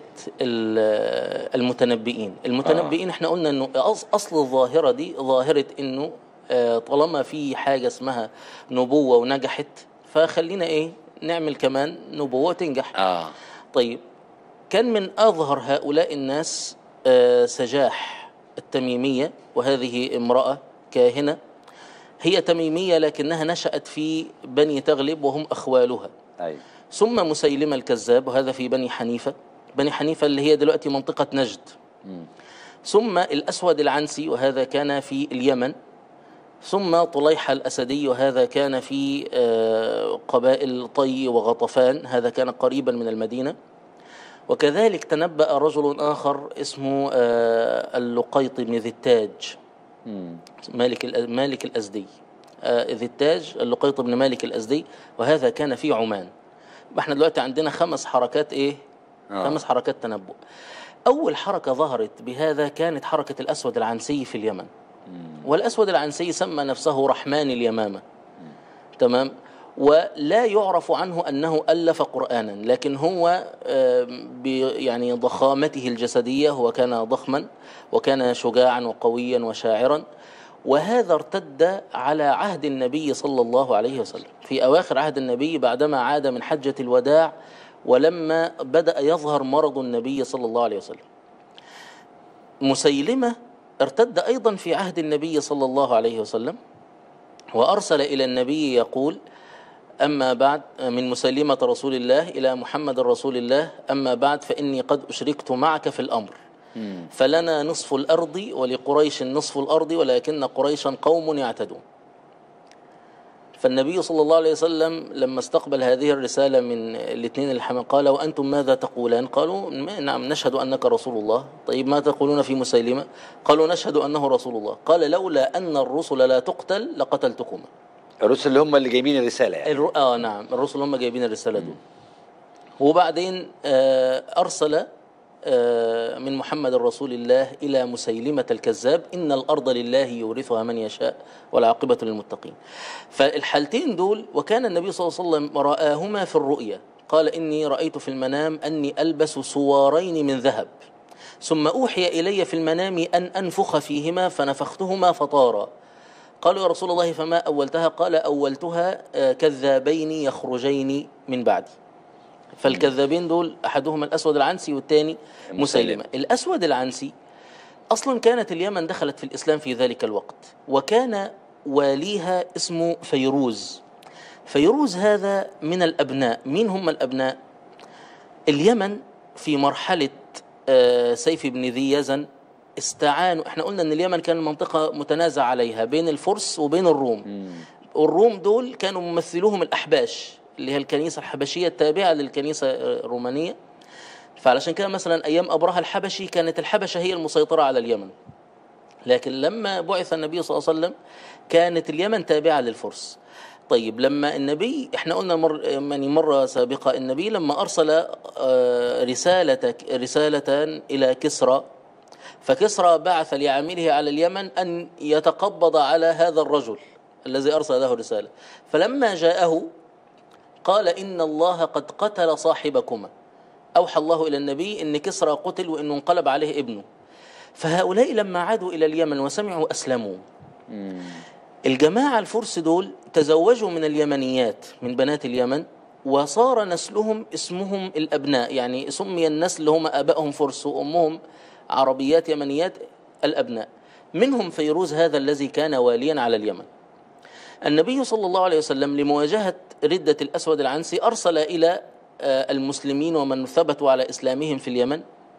Speaker 2: ال- المتنبئين المتنبئين احنا قلنا انه أص- اصل الظاهرة دي ظاهرة انه آه، طالما في حاجة اسمها نبوة ونجحت فخلينا ايه نعمل كمان نبوة تنجح
Speaker 1: اه
Speaker 2: طيب كان من أظهر هؤلاء الناس آه، سجاح التميمية وهذه امرأة كاهنة هي تميمية لكنها نشأت في بني تغلب وهم أخوالها
Speaker 1: ايوه
Speaker 2: ثم مسيلمة الكذاب وهذا في بني حنيفة بني حنيفة اللي هي دلوقتي منطقة نجد ثم الأسود العنسي وهذا كان في اليمن ثم طليحة الأسدي وهذا كان في آه، قبائل طي وغطفان هذا كان قريبا من المدينة وكذلك تنبأ رجل آخر اسمه آه، اللقيط بن ذي التاج
Speaker 1: مم.
Speaker 2: مالك الأ- مالك الأزدي آه، ذي التاج اللقيط بن مالك الأزدي وهذا كان في عمان يبقى احنا دلوقتي عندنا خمس حركات ايه
Speaker 1: آه.
Speaker 2: خمس حركات تنبؤ أول حركة ظهرت بهذا كانت حركة الأسود العنسي في اليمن والأسود العنسي سمى نفسه رحمن اليمامة تمام ولا يعرف عنه أنه ألف قرآنا لكن هو آم، ب- يعني ضخامته الجسدية هو كان ضخما وكان شجاعا وقويا وشاعرا وهذا ارتد على عهد النبي صلى الله عليه وسلم في أواخر عهد النبي بعدما عاد من حجة الوداع ولما بدأ يظهر مرض النبي صلى الله عليه وسلم مسيلمة ارتد أيضا في عهد النبي صلى الله عليه وسلم وأرسل إلى النبي يقول أما بعد من مسلمة رسول الله إلى محمد رسول الله أما بعد فإني قد أشركت معك في الأمر فلنا نصف الأرض ولقريش نصف الأرض ولكن قريشا قوم يعتدون فالنبي صلى الله عليه وسلم لما استقبل هذه الرسالة من الاثنين الحمام قال وأنتم ماذا تقولان قالوا نعم نشهد أنك رسول الله طيب ما تقولون في مسيلمة قالوا نشهد أنه رسول الله قال لولا أن الرسل لا تقتل لقتلتكما
Speaker 1: الرسل اللي هم اللي جايبين الرساله يعني
Speaker 2: الر... آه نعم الرسل هم جايبين الرسالة دول وبعدين آه أرسل آه من محمد رسول الله إلى مسيلمة الكذاب إن الأرض لله يورثها من يشاء والعاقبة للمتقين فالحالتين دول وكان النبي صلى الله عليه وسلم رآهما في الرؤيا قال إني رأيت في المنام أني ألبس سوارين من ذهب ثم أوحي إلي في المنام أن أنفخ فيهما فنفختهما فطارا قالوا يا رسول الله فما أولتها قال أولتها آه، كذابين يخرجين من بعدي فالكذابين دول أحدهما الأسود العنسي والثاني
Speaker 1: مسيلمة.
Speaker 2: مسيلمة الأسود العنسي أصلا كانت اليمن دخلت في الإسلام في ذلك الوقت وكان واليها اسمه فيروز فيروز هذا من الأبناء مين هم الأبناء اليمن في مرحلة آه، سيف بن ذي يزن استعانوا احنا قلنا ان اليمن كان منطقة متنازع عليها بين الفرس وبين الروم والروم دول كانوا ممثلوهم الأحباش اللي هي الكنيسة الحبشية التابعة للكنيسة آه، الرومانية فعلشان كده مثلا أيام أبرهة الحبشي كانت الحبشة هي المسيطرة على اليمن لكن لما بعث النبي صلى الله عليه وسلم كانت اليمن تابعة للفرس طيب لما النبي احنا قلنا مر يعني مرة سابقة النبي لما أرسل آه، رسالة رسالة إلى كسرى فكسرى بعث لعامله على اليمن أن يتقبض على هذا الرجل الذي أرسل له الرسالة فلما جاءه قال إن الله قد قتل صاحبكما أوحى الله إلى النبي إن كسرى قتل وإنه انقلب عليه ابنه فهؤلاء لما عادوا إلى اليمن وسمعوا أسلموا الجماعة الفرس دول تزوجوا من اليمنيات من بنات اليمن وصار نسلهم اسمهم الأبناء يعني سمي النسل اللي هم آبائهم فرس وأمهم عربيات يمنيات الأبناء منهم فيروز هذا الذي كان واليا على اليمن النبي صلى الله عليه وسلم لمواجهة ردة الأسود العنسي أرسل إلى آه، المسلمين ومن ثبتوا على إسلامهم في اليمن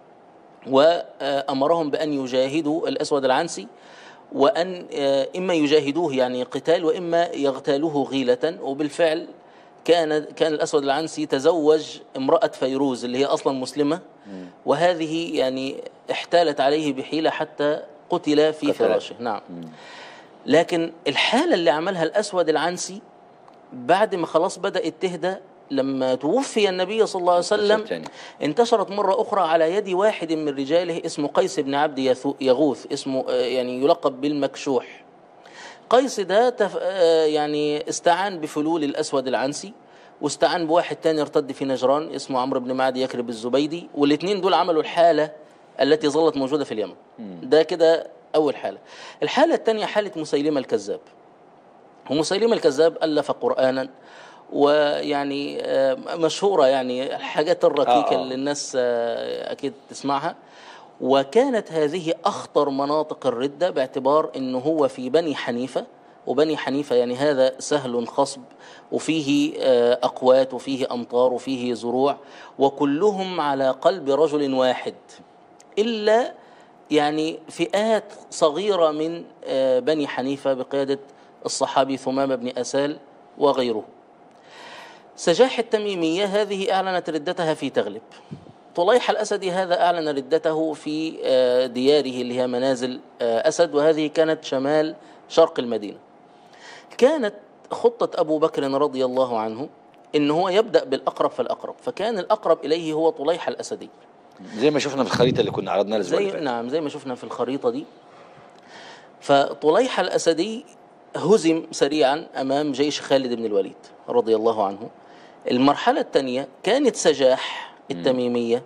Speaker 2: وأمرهم بأن يجاهدوا الأسود العنسي وأن آه، إما يجاهدوه يعني قتال وإما يغتالوه غيلة وبالفعل كان كان الأسود العنسي تزوج امرأة فيروز اللي هي أصلا مسلمة وهذه يعني احتالت عليه بحيلة حتى قتل في
Speaker 1: قتله.
Speaker 2: فراشه نعم لكن الحالة اللي عملها الأسود العنسي بعد ما خلاص بدأت تهدى لما توفي النبي صلى الله عليه وسلم
Speaker 1: تاني.
Speaker 2: انتشرت مرة أخرى على يد واحد من رجاله اسمه قيس بن عبد يثو- يغوث اسمه آه، يعني يلقب بالمكشوح قيس ده تف... آه، يعني استعان بفلول الأسود العنسي واستعان بواحد تاني ارتد في نجران اسمه عمرو بن معدي يكرب الزبيدي والاثنين دول عملوا الحالة التي ظلت موجودة في اليمن ده كده أول حالة الحالة الثانية حالة مسيلمة الكذاب ومسيلمة الكذاب ألف قرآنا ويعني آه، مشهورة يعني الحاجات الركيكة
Speaker 1: آه، آه.
Speaker 2: اللي الناس آه، أكيد تسمعها وكانت هذه أخطر مناطق الردة باعتبار أنه هو في بني حنيفة وبني حنيفة يعني هذا سهل خصب وفيه آه، أقوات وفيه أمطار وفيه زروع وكلهم على قلب رجل واحد إلا يعني فئات صغيرة من آه، بني حنيفة بقيادة الصحابي ثمامة بن أسال وغيره سجاح التميمية هذه أعلنت ردتها في تغلب طليح الأسدي هذا أعلن ردته في آه، دياره اللي هي منازل آه، أسد وهذه كانت شمال شرق المدينة كانت خطة أبو بكر رضي الله عنه إن هو يبدأ بالأقرب فالأقرب فكان الأقرب إليه هو طليح الأسدي
Speaker 1: زي ما شفنا في الخريطه اللي كنا عرضناها الاسبوع
Speaker 2: زي
Speaker 1: اللي فات
Speaker 2: نعم زي ما شفنا في الخريطة دي فطليحة الأسدي هزم سريعا امام جيش خالد بن الوليد رضي الله عنه المرحله الثانيه كانت سجاح التميميه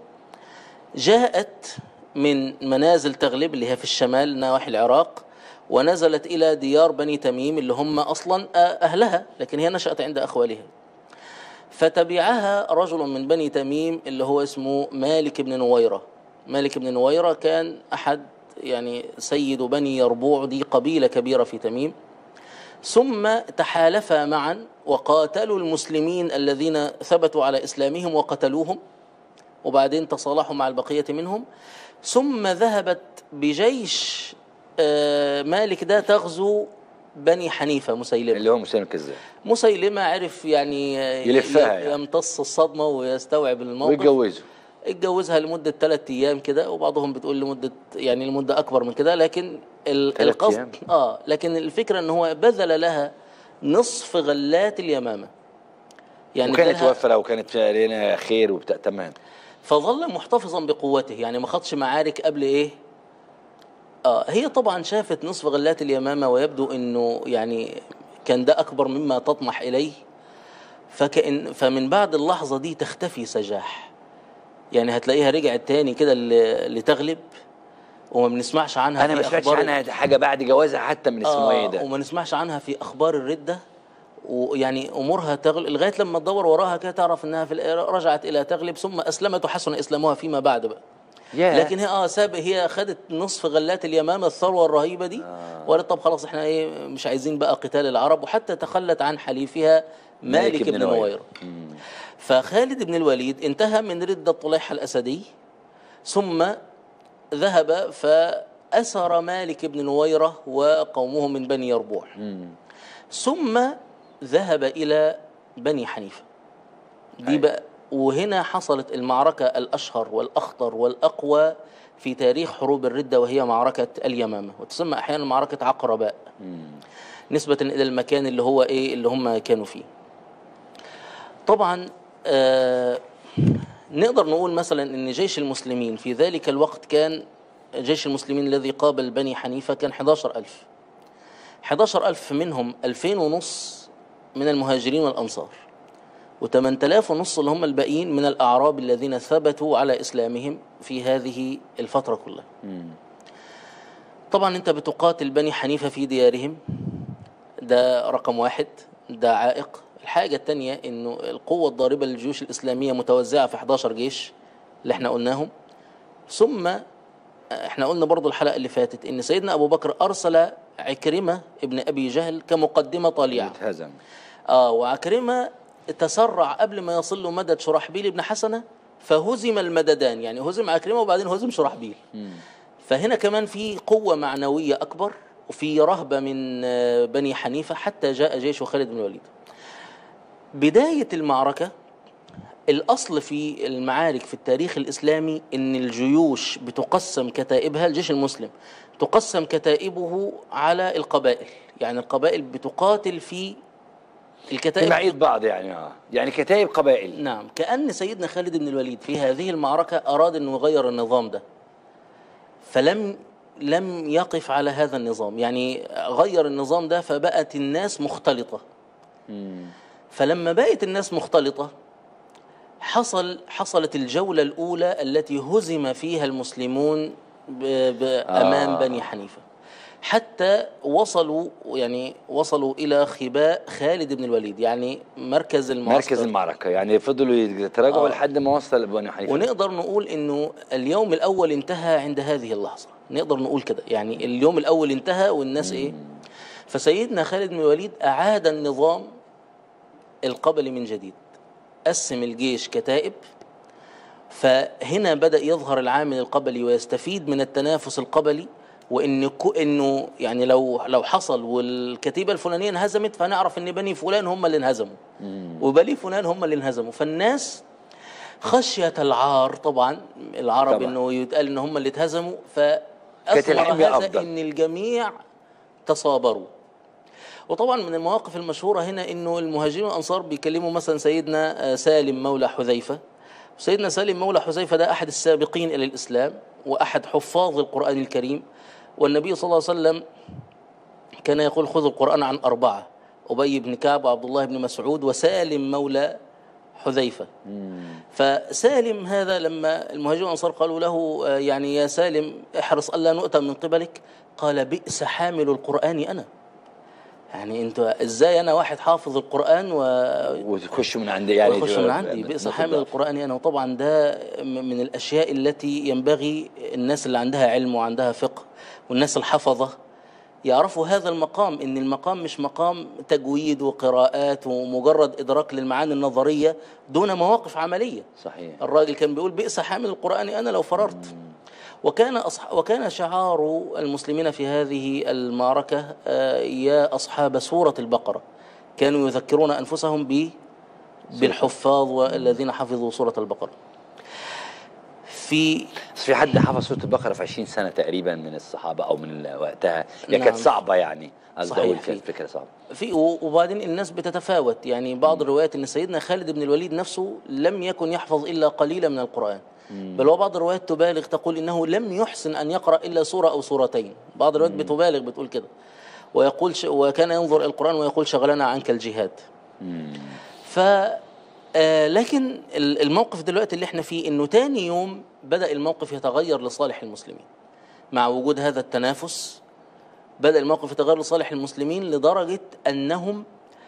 Speaker 2: جاءت من منازل تغلب اللي هي في الشمال نواحي العراق ونزلت الى ديار بني تميم اللي هم اصلا اهلها لكن هي نشات عند اخوالها فتبعها رجل من بني تميم اللي هو اسمه مالك بن نويرة مالك بن نويرة كان أحد يعني سيد بني يربوع دي قبيلة كبيرة في تميم ثم تحالفا معا وقاتلوا المسلمين الذين ثبتوا على إسلامهم وقتلوهم وبعدين تصالحوا مع البقية منهم ثم ذهبت بجيش آه، مالك ده تغزو بني حنيفة مسيلمة
Speaker 1: اللي هو مسلم الكذاب
Speaker 2: مسيلمة عرف يعني
Speaker 1: يلفها
Speaker 2: ي-
Speaker 1: يعني.
Speaker 2: يمتص الصدمة ويستوعب الموقف
Speaker 1: ويتجوزوا
Speaker 2: اتجوزها لمدة ثلاثة أيام كده وبعضهم بتقول لمدة يعني لمدة أكبر من كده لكن ال-
Speaker 1: تلات
Speaker 2: القصد
Speaker 1: أيام؟
Speaker 2: آه لكن الفكرة إن هو بذل لها نصف غلات اليمامة يعني
Speaker 1: وكانت
Speaker 2: ادالها-
Speaker 1: وفرة وكانت فيها لنا خير وبتاع تمام
Speaker 2: فظل محتفظا بقوته يعني ما خدش معارك قبل ايه اه هي طبعا شافت نصف غلات اليمامه ويبدو انه يعني كان ده اكبر مما تطمح اليه فكأن فمن بعد اللحظه دي تختفي سجاح يعني هتلاقيها رجعت تاني كده ل- لتغلب وما بنسمعش عنها
Speaker 1: انا
Speaker 2: في
Speaker 1: ما سمعتش
Speaker 2: أخبار-
Speaker 1: عنها حاجه بعد جوازها حتى من اسمه ايه
Speaker 2: آه
Speaker 1: ده
Speaker 2: وما نسمعش عنها في اخبار الرده ويعني امورها تغلب لغايه لما تدور وراها كده تعرف انها في الآ- رجعت الى تغلب ثم اسلمت وحسن اسلامها فيما بعد بقى
Speaker 1: ياه.
Speaker 2: لكن هي اه ساب هي خدت نصف غلات اليمامه الثروه الرهيبه دي آه. وقالت طب خلاص احنا ايه مش عايزين بقى قتال العرب وحتى تخلت عن حليفها مالك,
Speaker 1: مالك بن
Speaker 2: بن
Speaker 1: نويرة.
Speaker 2: نويرة فخالد بن الوليد انتهى من ردة طليحة الأسدي ثم ذهب فأسر مالك بن نويرة وقومه من بني يربوع ثم ذهب إلى بني حنيفة دي
Speaker 1: أيوة.
Speaker 2: بقى وهنا حصلت المعركة الأشهر والأخطر والأقوى في تاريخ حروب الردة وهي معركة اليمامة وتسمى أحيانا معركة عقرباء نسبة إلى المكان اللي هو إيه اللي هم كانوا فيه طبعا آه نقدر نقول مثلا ان جيش المسلمين في ذلك الوقت كان جيش المسلمين الذي قابل بني حنيفة كان 11000 11000 منهم 2000 ونص من المهاجرين والأنصار و8000 ونص اللي هم الباقيين من الأعراب الذين ثبتوا على إسلامهم في هذه الفترة كلها طبعا أنت بتقاتل بني حنيفة في ديارهم ده رقم واحد ده عائق الحاجة التانية انه القوة الضاربة للجيوش الإسلامية متوزعة في 11 جيش اللي احنا قلناهم ثم احنا قلنا برضو الحلقة اللي فاتت ان سيدنا أبو بكر أرسل عكرمة ابن أبي جهل كمقدمة طالعة
Speaker 1: اتهزم
Speaker 2: اه وعكرمة تسرع قبل ما يصل له مدد شرحبيل بن حسنة فهزم المددان يعني هزم عكرمة وبعدين هزم شرحبيل فهنا كمان في قوة معنوية أكبر وفي رهبة من آه، بني حنيفة حتى جاء جيش خالد بن الوليد بداية المعركة الأصل في المعارك في التاريخ الإسلامي إن الجيوش بتقسم كتائبها الجيش المسلم تقسم كتائبه على القبائل يعني القبائل بتقاتل في
Speaker 1: في
Speaker 2: الكتائب
Speaker 1: معيد بعض يعني اه يعني كتائب قبائل
Speaker 2: نعم كأن سيدنا خالد بن الوليد في هذه المعركة أراد أن يغير النظام ده فلم لم يقف على هذا النظام يعني غير النظام ده فبقت الناس مختلطة فلما بقت الناس مختلطة حصل حصلت الجولة الأولى التي هزم فيها المسلمون ب- ب- أمام
Speaker 1: آه.
Speaker 2: بني حنيفة حتى وصلوا يعني وصلوا إلى خباء خالد بن الوليد يعني مركز المعسكر
Speaker 1: مركز المعركة يعني فضلوا يتراجعوا
Speaker 2: آه.
Speaker 1: لحد ما وصل بني حنيفة
Speaker 2: ونقدر نقول انه اليوم الاول انتهى عند هذه اللحظه نقدر نقول كده يعني اليوم الاول انتهى والناس ايه فسيدنا خالد بن الوليد اعاد النظام القبلي من جديد قسم الجيش كتائب فهنا بدا يظهر العامل القبلي ويستفيد من التنافس القبلي وان كو انه يعني لو لو حصل والكتيبه الفلانيه انهزمت فهنعرف ان بني فلان هم اللي انهزموا وبني فلان هم اللي انهزموا فالناس خشية العار طبعا العرب
Speaker 1: طبعاً.
Speaker 2: انه يتقال ان هم اللي اتهزموا
Speaker 1: كانت
Speaker 2: فاثمر
Speaker 1: الحمية
Speaker 2: هذا
Speaker 1: أفضل.
Speaker 2: ان الجميع تصابروا وطبعا من المواقف المشهورة هنا انه المهاجرين والانصار بيكلموا مثلا سيدنا آه، سالم مولى حذيفة سيدنا سالم مولى حذيفة ده احد السابقين الى الاسلام واحد حفاظ القرآن الكريم والنبي صلى الله عليه وسلم كان يقول خذوا القرآن عن أربعة أبي بن كعب وعبد الله بن مسعود وسالم مولى حذيفة فسالم هذا لما المهاجرون الأنصار قالوا له آه، يعني يا سالم احرص ألا نؤتى من قبلك قال بئس حامل القرآن أنا يعني انت ازاي انا واحد حافظ القرآن و
Speaker 1: وتخش من عندي يعني
Speaker 2: ويخش من عندي بئس حامل القرآن أنا وطبعا ده م- من الأشياء التي ينبغي الناس اللي عندها علم وعندها فقه والناس الحفظة يعرفوا هذا المقام إن المقام مش مقام تجويد وقراءات ومجرد إدراك للمعاني النظرية دون مواقف عملية
Speaker 1: صحيح
Speaker 2: الراجل كان بيقول بئس حامل القرآن أنا لو فررت وكان أصح وكان شعار المسلمين في هذه المعركة آه، يا أصحاب سورة البقرة كانوا يذكرون أنفسهم ب بالحفاظ والذين حفظوا سورة البقرة في
Speaker 1: بس في حد حفظ سوره البقره في 20 سنه تقريبا من الصحابه او من وقتها هي
Speaker 2: نعم.
Speaker 1: كانت صعبه يعني قصدي
Speaker 2: صحيح.
Speaker 1: اقول كانت فكره صعبه
Speaker 2: في وبعدين الناس بتتفاوت يعني بعض الروايات ان سيدنا خالد بن الوليد نفسه لم يكن يحفظ الا قليلا من القران بل وبعض الروايات تبالغ تقول انه لم يحسن ان يقرا الا سوره او سورتين بعض الروايات بتبالغ بتقول كده ويقول ش... وكان ينظر الى القران ويقول شغلنا عنك الجهاد ف آه لكن ال- الموقف دلوقتي اللي احنا فيه انه تاني يوم بدا الموقف يتغير لصالح المسلمين مع وجود هذا التنافس بدأ الموقف يتغير لصالح المسلمين لدرجة أنهم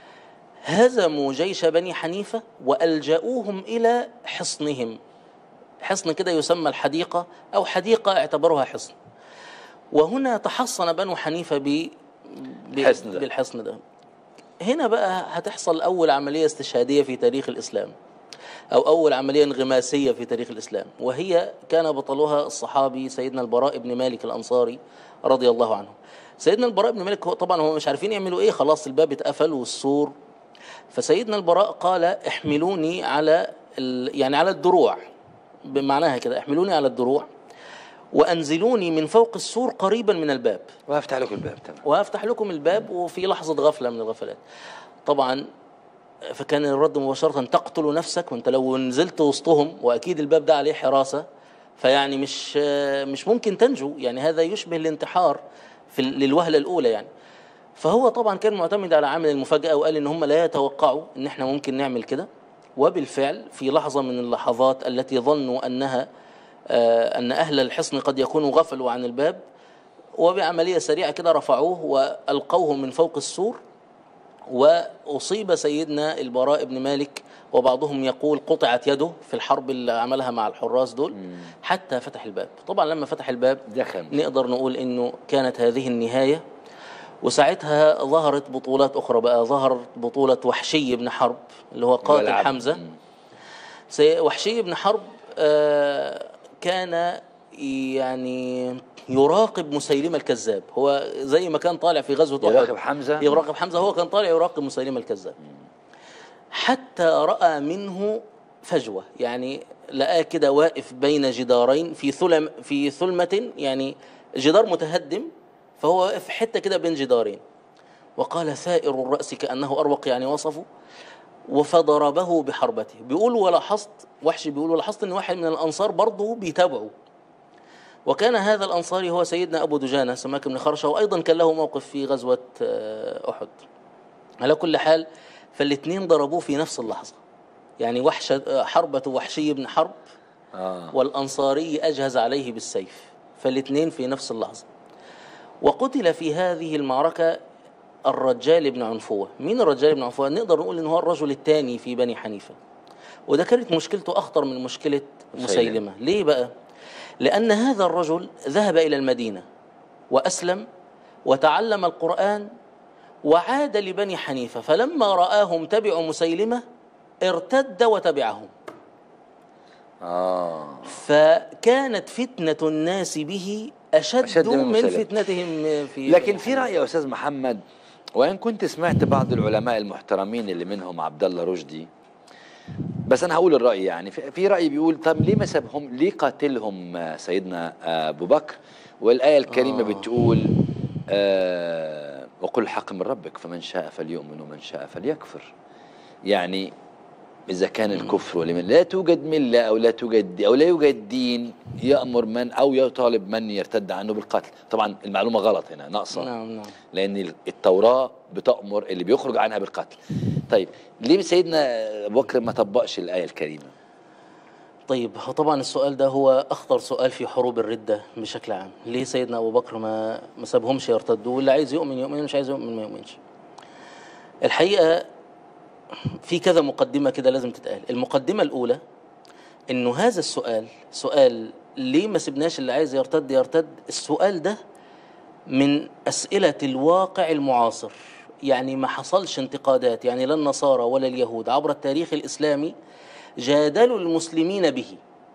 Speaker 2: هزموا جيش بني حنيفة وألجأوهم إلى حصنهم حصن كده يسمى الحديقة أو حديقة اعتبروها حصن وهنا تحصن بنو حنيفة ب... ب...
Speaker 1: الحصن ده.
Speaker 2: بالحصن ده هنا بقى هتحصل أول عملية استشهادية في تاريخ الإسلام أو أول عملية انغماسية في تاريخ الإسلام وهي كان بطلها الصحابي سيدنا البراء بن مالك الأنصاري رضي الله عنه سيدنا البراء بن مالك هو طبعا هم مش عارفين يعملوا إيه خلاص الباب اتقفل والسور فسيدنا البراء قال احملوني على ال... يعني على الدروع بمعناها كده احملوني على الدروع وأنزلوني من فوق السور قريبا من الباب
Speaker 1: وهفتح لكم الباب تمام
Speaker 2: وهفتح لكم الباب وفي لحظة غفلة من الغفلات طبعا فكان الرد مباشرة تقتل نفسك وانت لو نزلت وسطهم واكيد الباب ده عليه حراسة فيعني مش مش ممكن تنجو يعني هذا يشبه الانتحار في ال- للوهلة الأولى يعني فهو طبعا كان معتمد على عامل المفاجأة وقال ان هم لا يتوقعوا ان احنا ممكن نعمل كده وبالفعل في لحظة من اللحظات التي ظنوا انها آه، ان اهل الحصن قد يكونوا غفلوا عن الباب وبعملية سريعة كده رفعوه وألقوه من فوق السور وأصيب سيدنا البراء بن مالك وبعضهم يقول قطعت يده في الحرب اللي عملها مع الحراس دول حتى فتح الباب طبعا لما فتح الباب
Speaker 1: دخل
Speaker 2: نقدر نقول انه كانت هذه النهايه وساعتها ظهرت بطولات اخرى بقى ظهرت بطوله وحشي بن حرب اللي هو قاتل
Speaker 1: والعبد.
Speaker 2: حمزه
Speaker 1: مم.
Speaker 2: سي- وحشي بن حرب آه، كان يعني يراقب مسيلمه الكذاب هو زي ما كان طالع في غزوه أحد.
Speaker 1: يراقب حمزة؟
Speaker 2: يراقب حمزه هو كان طالع يراقب مسيلمه الكذاب حتى راى منه فجوه يعني لقاه كده واقف بين جدارين في ثلم في ثلمه يعني جدار متهدم فهو واقف في حته كده بين جدارين وقال ثائر الراس كانه اروق يعني وصفه وفضربه بحربته بيقول ولاحظت وحشي بيقول ولاحظت ان واحد من الانصار برضه بيتابعه وكان هذا الانصاري هو سيدنا ابو دجانه سماك بن خرشه وايضا كان له موقف في غزوه آه، احد على كل حال فالاثنين ضربوه في نفس اللحظه يعني وحشه آه، حربه وحشي بن حرب
Speaker 1: اه
Speaker 2: والأنصاري أجهز عليه بالسيف فالاثنين في نفس اللحظة وقتل في هذه المعركة الرجال بن عنفوة مين الرجال بن عنفوة؟ نقدر نقول إن هو الرجل الثاني في بني حنيفة وده كانت مشكلته أخطر من مشكلة
Speaker 1: مسيلمة.
Speaker 2: مسيلمة ليه بقى؟ لأن هذا الرجل ذهب إلى المدينة وأسلم وتعلم القرآن وعاد لبني حنيفة فلما رآهم تبعوا مسيلمة ارتد وتبعهم
Speaker 1: اه
Speaker 2: فكانت فتنة الناس به أشد,
Speaker 1: أشد من
Speaker 2: من,
Speaker 1: مسيلمة.
Speaker 2: فتنتهم في
Speaker 1: لكن في رأي يا أستاذ محمد وإن كنت سمعت بعض العلماء المحترمين اللي منهم عبد الله رشدي بس أنا هقول الرأي يعني في في رأي بيقول طب ليه ما سابهم ليه قاتلهم آه، سيدنا آه، أبو بكر والآية الكريمة
Speaker 2: آه.
Speaker 1: بتقول آه وقل الحق من ربك فمن شاء فليؤمن ومن شاء فليكفر يعني إذا كان الكفر والإيمان لا توجد ملة أو لا توجد أو لا يوجد دين يأمر من أو يطالب من يرتد عنه بالقتل طبعا المعلومة غلط هنا ناقصة
Speaker 2: نعم نعم
Speaker 1: لأن التوراة بتأمر اللي بيخرج عنها بالقتل طيب ليه سيدنا أبو بكر ما طبقش الآية الكريمة
Speaker 2: طيب هو طبعا السؤال ده هو اخطر سؤال في حروب الرده بشكل عام ليه سيدنا ابو بكر ما ما سابهمش يرتدوا واللي عايز يؤمن يؤمن مش عايز يؤمن ما يؤمنش الحقيقه في كذا مقدمه كده لازم تتقال المقدمه الاولى انه هذا السؤال سؤال ليه ما سبناش اللي عايز يرتد يرتد السؤال ده من أسئلة الواقع المعاصر يعني ما حصلش انتقادات يعني لا النصارى ولا اليهود عبر التاريخ الإسلامي جادلوا المسلمين به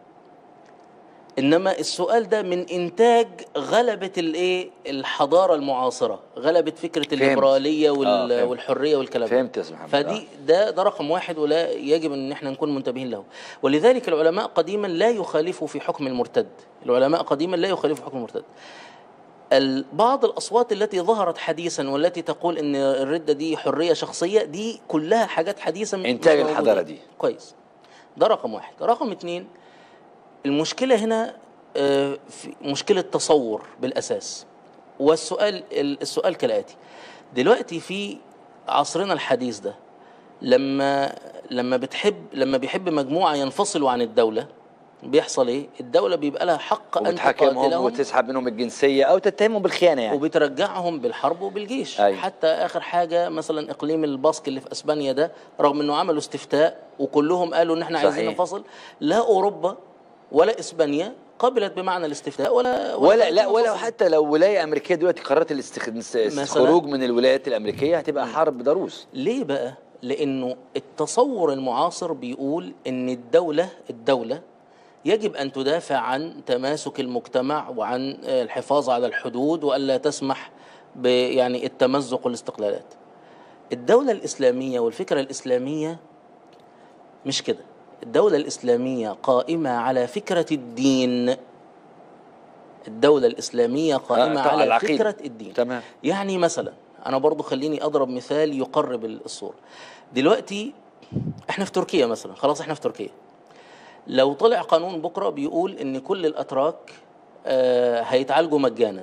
Speaker 2: انما السؤال ده من انتاج غلبه الايه الحضاره المعاصره غلبه فكره الليبراليه وال...
Speaker 1: آه، فهمت.
Speaker 2: والحريه والكلام ده.
Speaker 1: فهمت يا أستاذ محمد
Speaker 2: فدي ده ده رقم واحد ولا يجب ان احنا نكون منتبهين له ولذلك العلماء قديما لا يخالفوا في حكم المرتد العلماء قديما لا يخالفوا في حكم المرتد ال- بعض الاصوات التي ظهرت حديثا والتي تقول ان الرده دي حريه شخصيه دي كلها حاجات حديثه مش
Speaker 1: إنتاج
Speaker 2: موجودة.
Speaker 1: الحضارة دي.
Speaker 2: كويس ده رقم واحد رقم اتنين المشكله هنا آه، في مشكله تصور بالاساس والسؤال ال- السؤال كالاتي دلوقتي في عصرنا الحديث ده لما لما بتحب لما بيحب مجموعه ينفصلوا عن الدوله بيحصل ايه الدوله بيبقى لها حق ان
Speaker 1: وبتحاكمهم
Speaker 2: تقاتلهم
Speaker 1: وتسحب منهم الجنسية أو تتهمهم بالخيانة يعني
Speaker 2: وبترجعهم بالحرب وبالجيش
Speaker 1: أيوة.
Speaker 2: حتى اخر حاجه مثلا اقليم الباسك اللي في اسبانيا ده رغم انه عملوا استفتاء وكلهم قالوا ان احنا عايزين
Speaker 1: صحيح.
Speaker 2: ننفصل لا اوروبا ولا اسبانيا قبلت بمعنى الاستفتاء ولا
Speaker 1: ولا لا
Speaker 2: قالت
Speaker 1: ولا
Speaker 2: ننفصل.
Speaker 1: حتى لو ولايه امريكيه دلوقتي قررت الاستخ... الخروج من الولايات الامريكيه هتبقى حرب ضروس
Speaker 2: ليه بقى؟ لأنه التصور المعاصر بيقول إن الدولة الدولة يجب أن تدافع عن تماسك المجتمع وعن آه، الحفاظ على الحدود وألا تسمح ب يعني التمزق والاستقلالات. الدولة الإسلامية والفكرة الإسلامية مش كده. الدولة الإسلامية قائمة على فكرة الدين. الدولة الإسلامية قائمة
Speaker 1: طبعاً
Speaker 2: على
Speaker 1: العقيدة.
Speaker 2: فكرة الدين.
Speaker 1: تمام
Speaker 2: يعني مثلا انا برضو خليني اضرب مثال يقرب الصوره دلوقتي احنا في تركيا مثلا خلاص احنا في تركيا لو طلع قانون بكره بيقول ان كل الاتراك آه، هيتعالجوا مجانا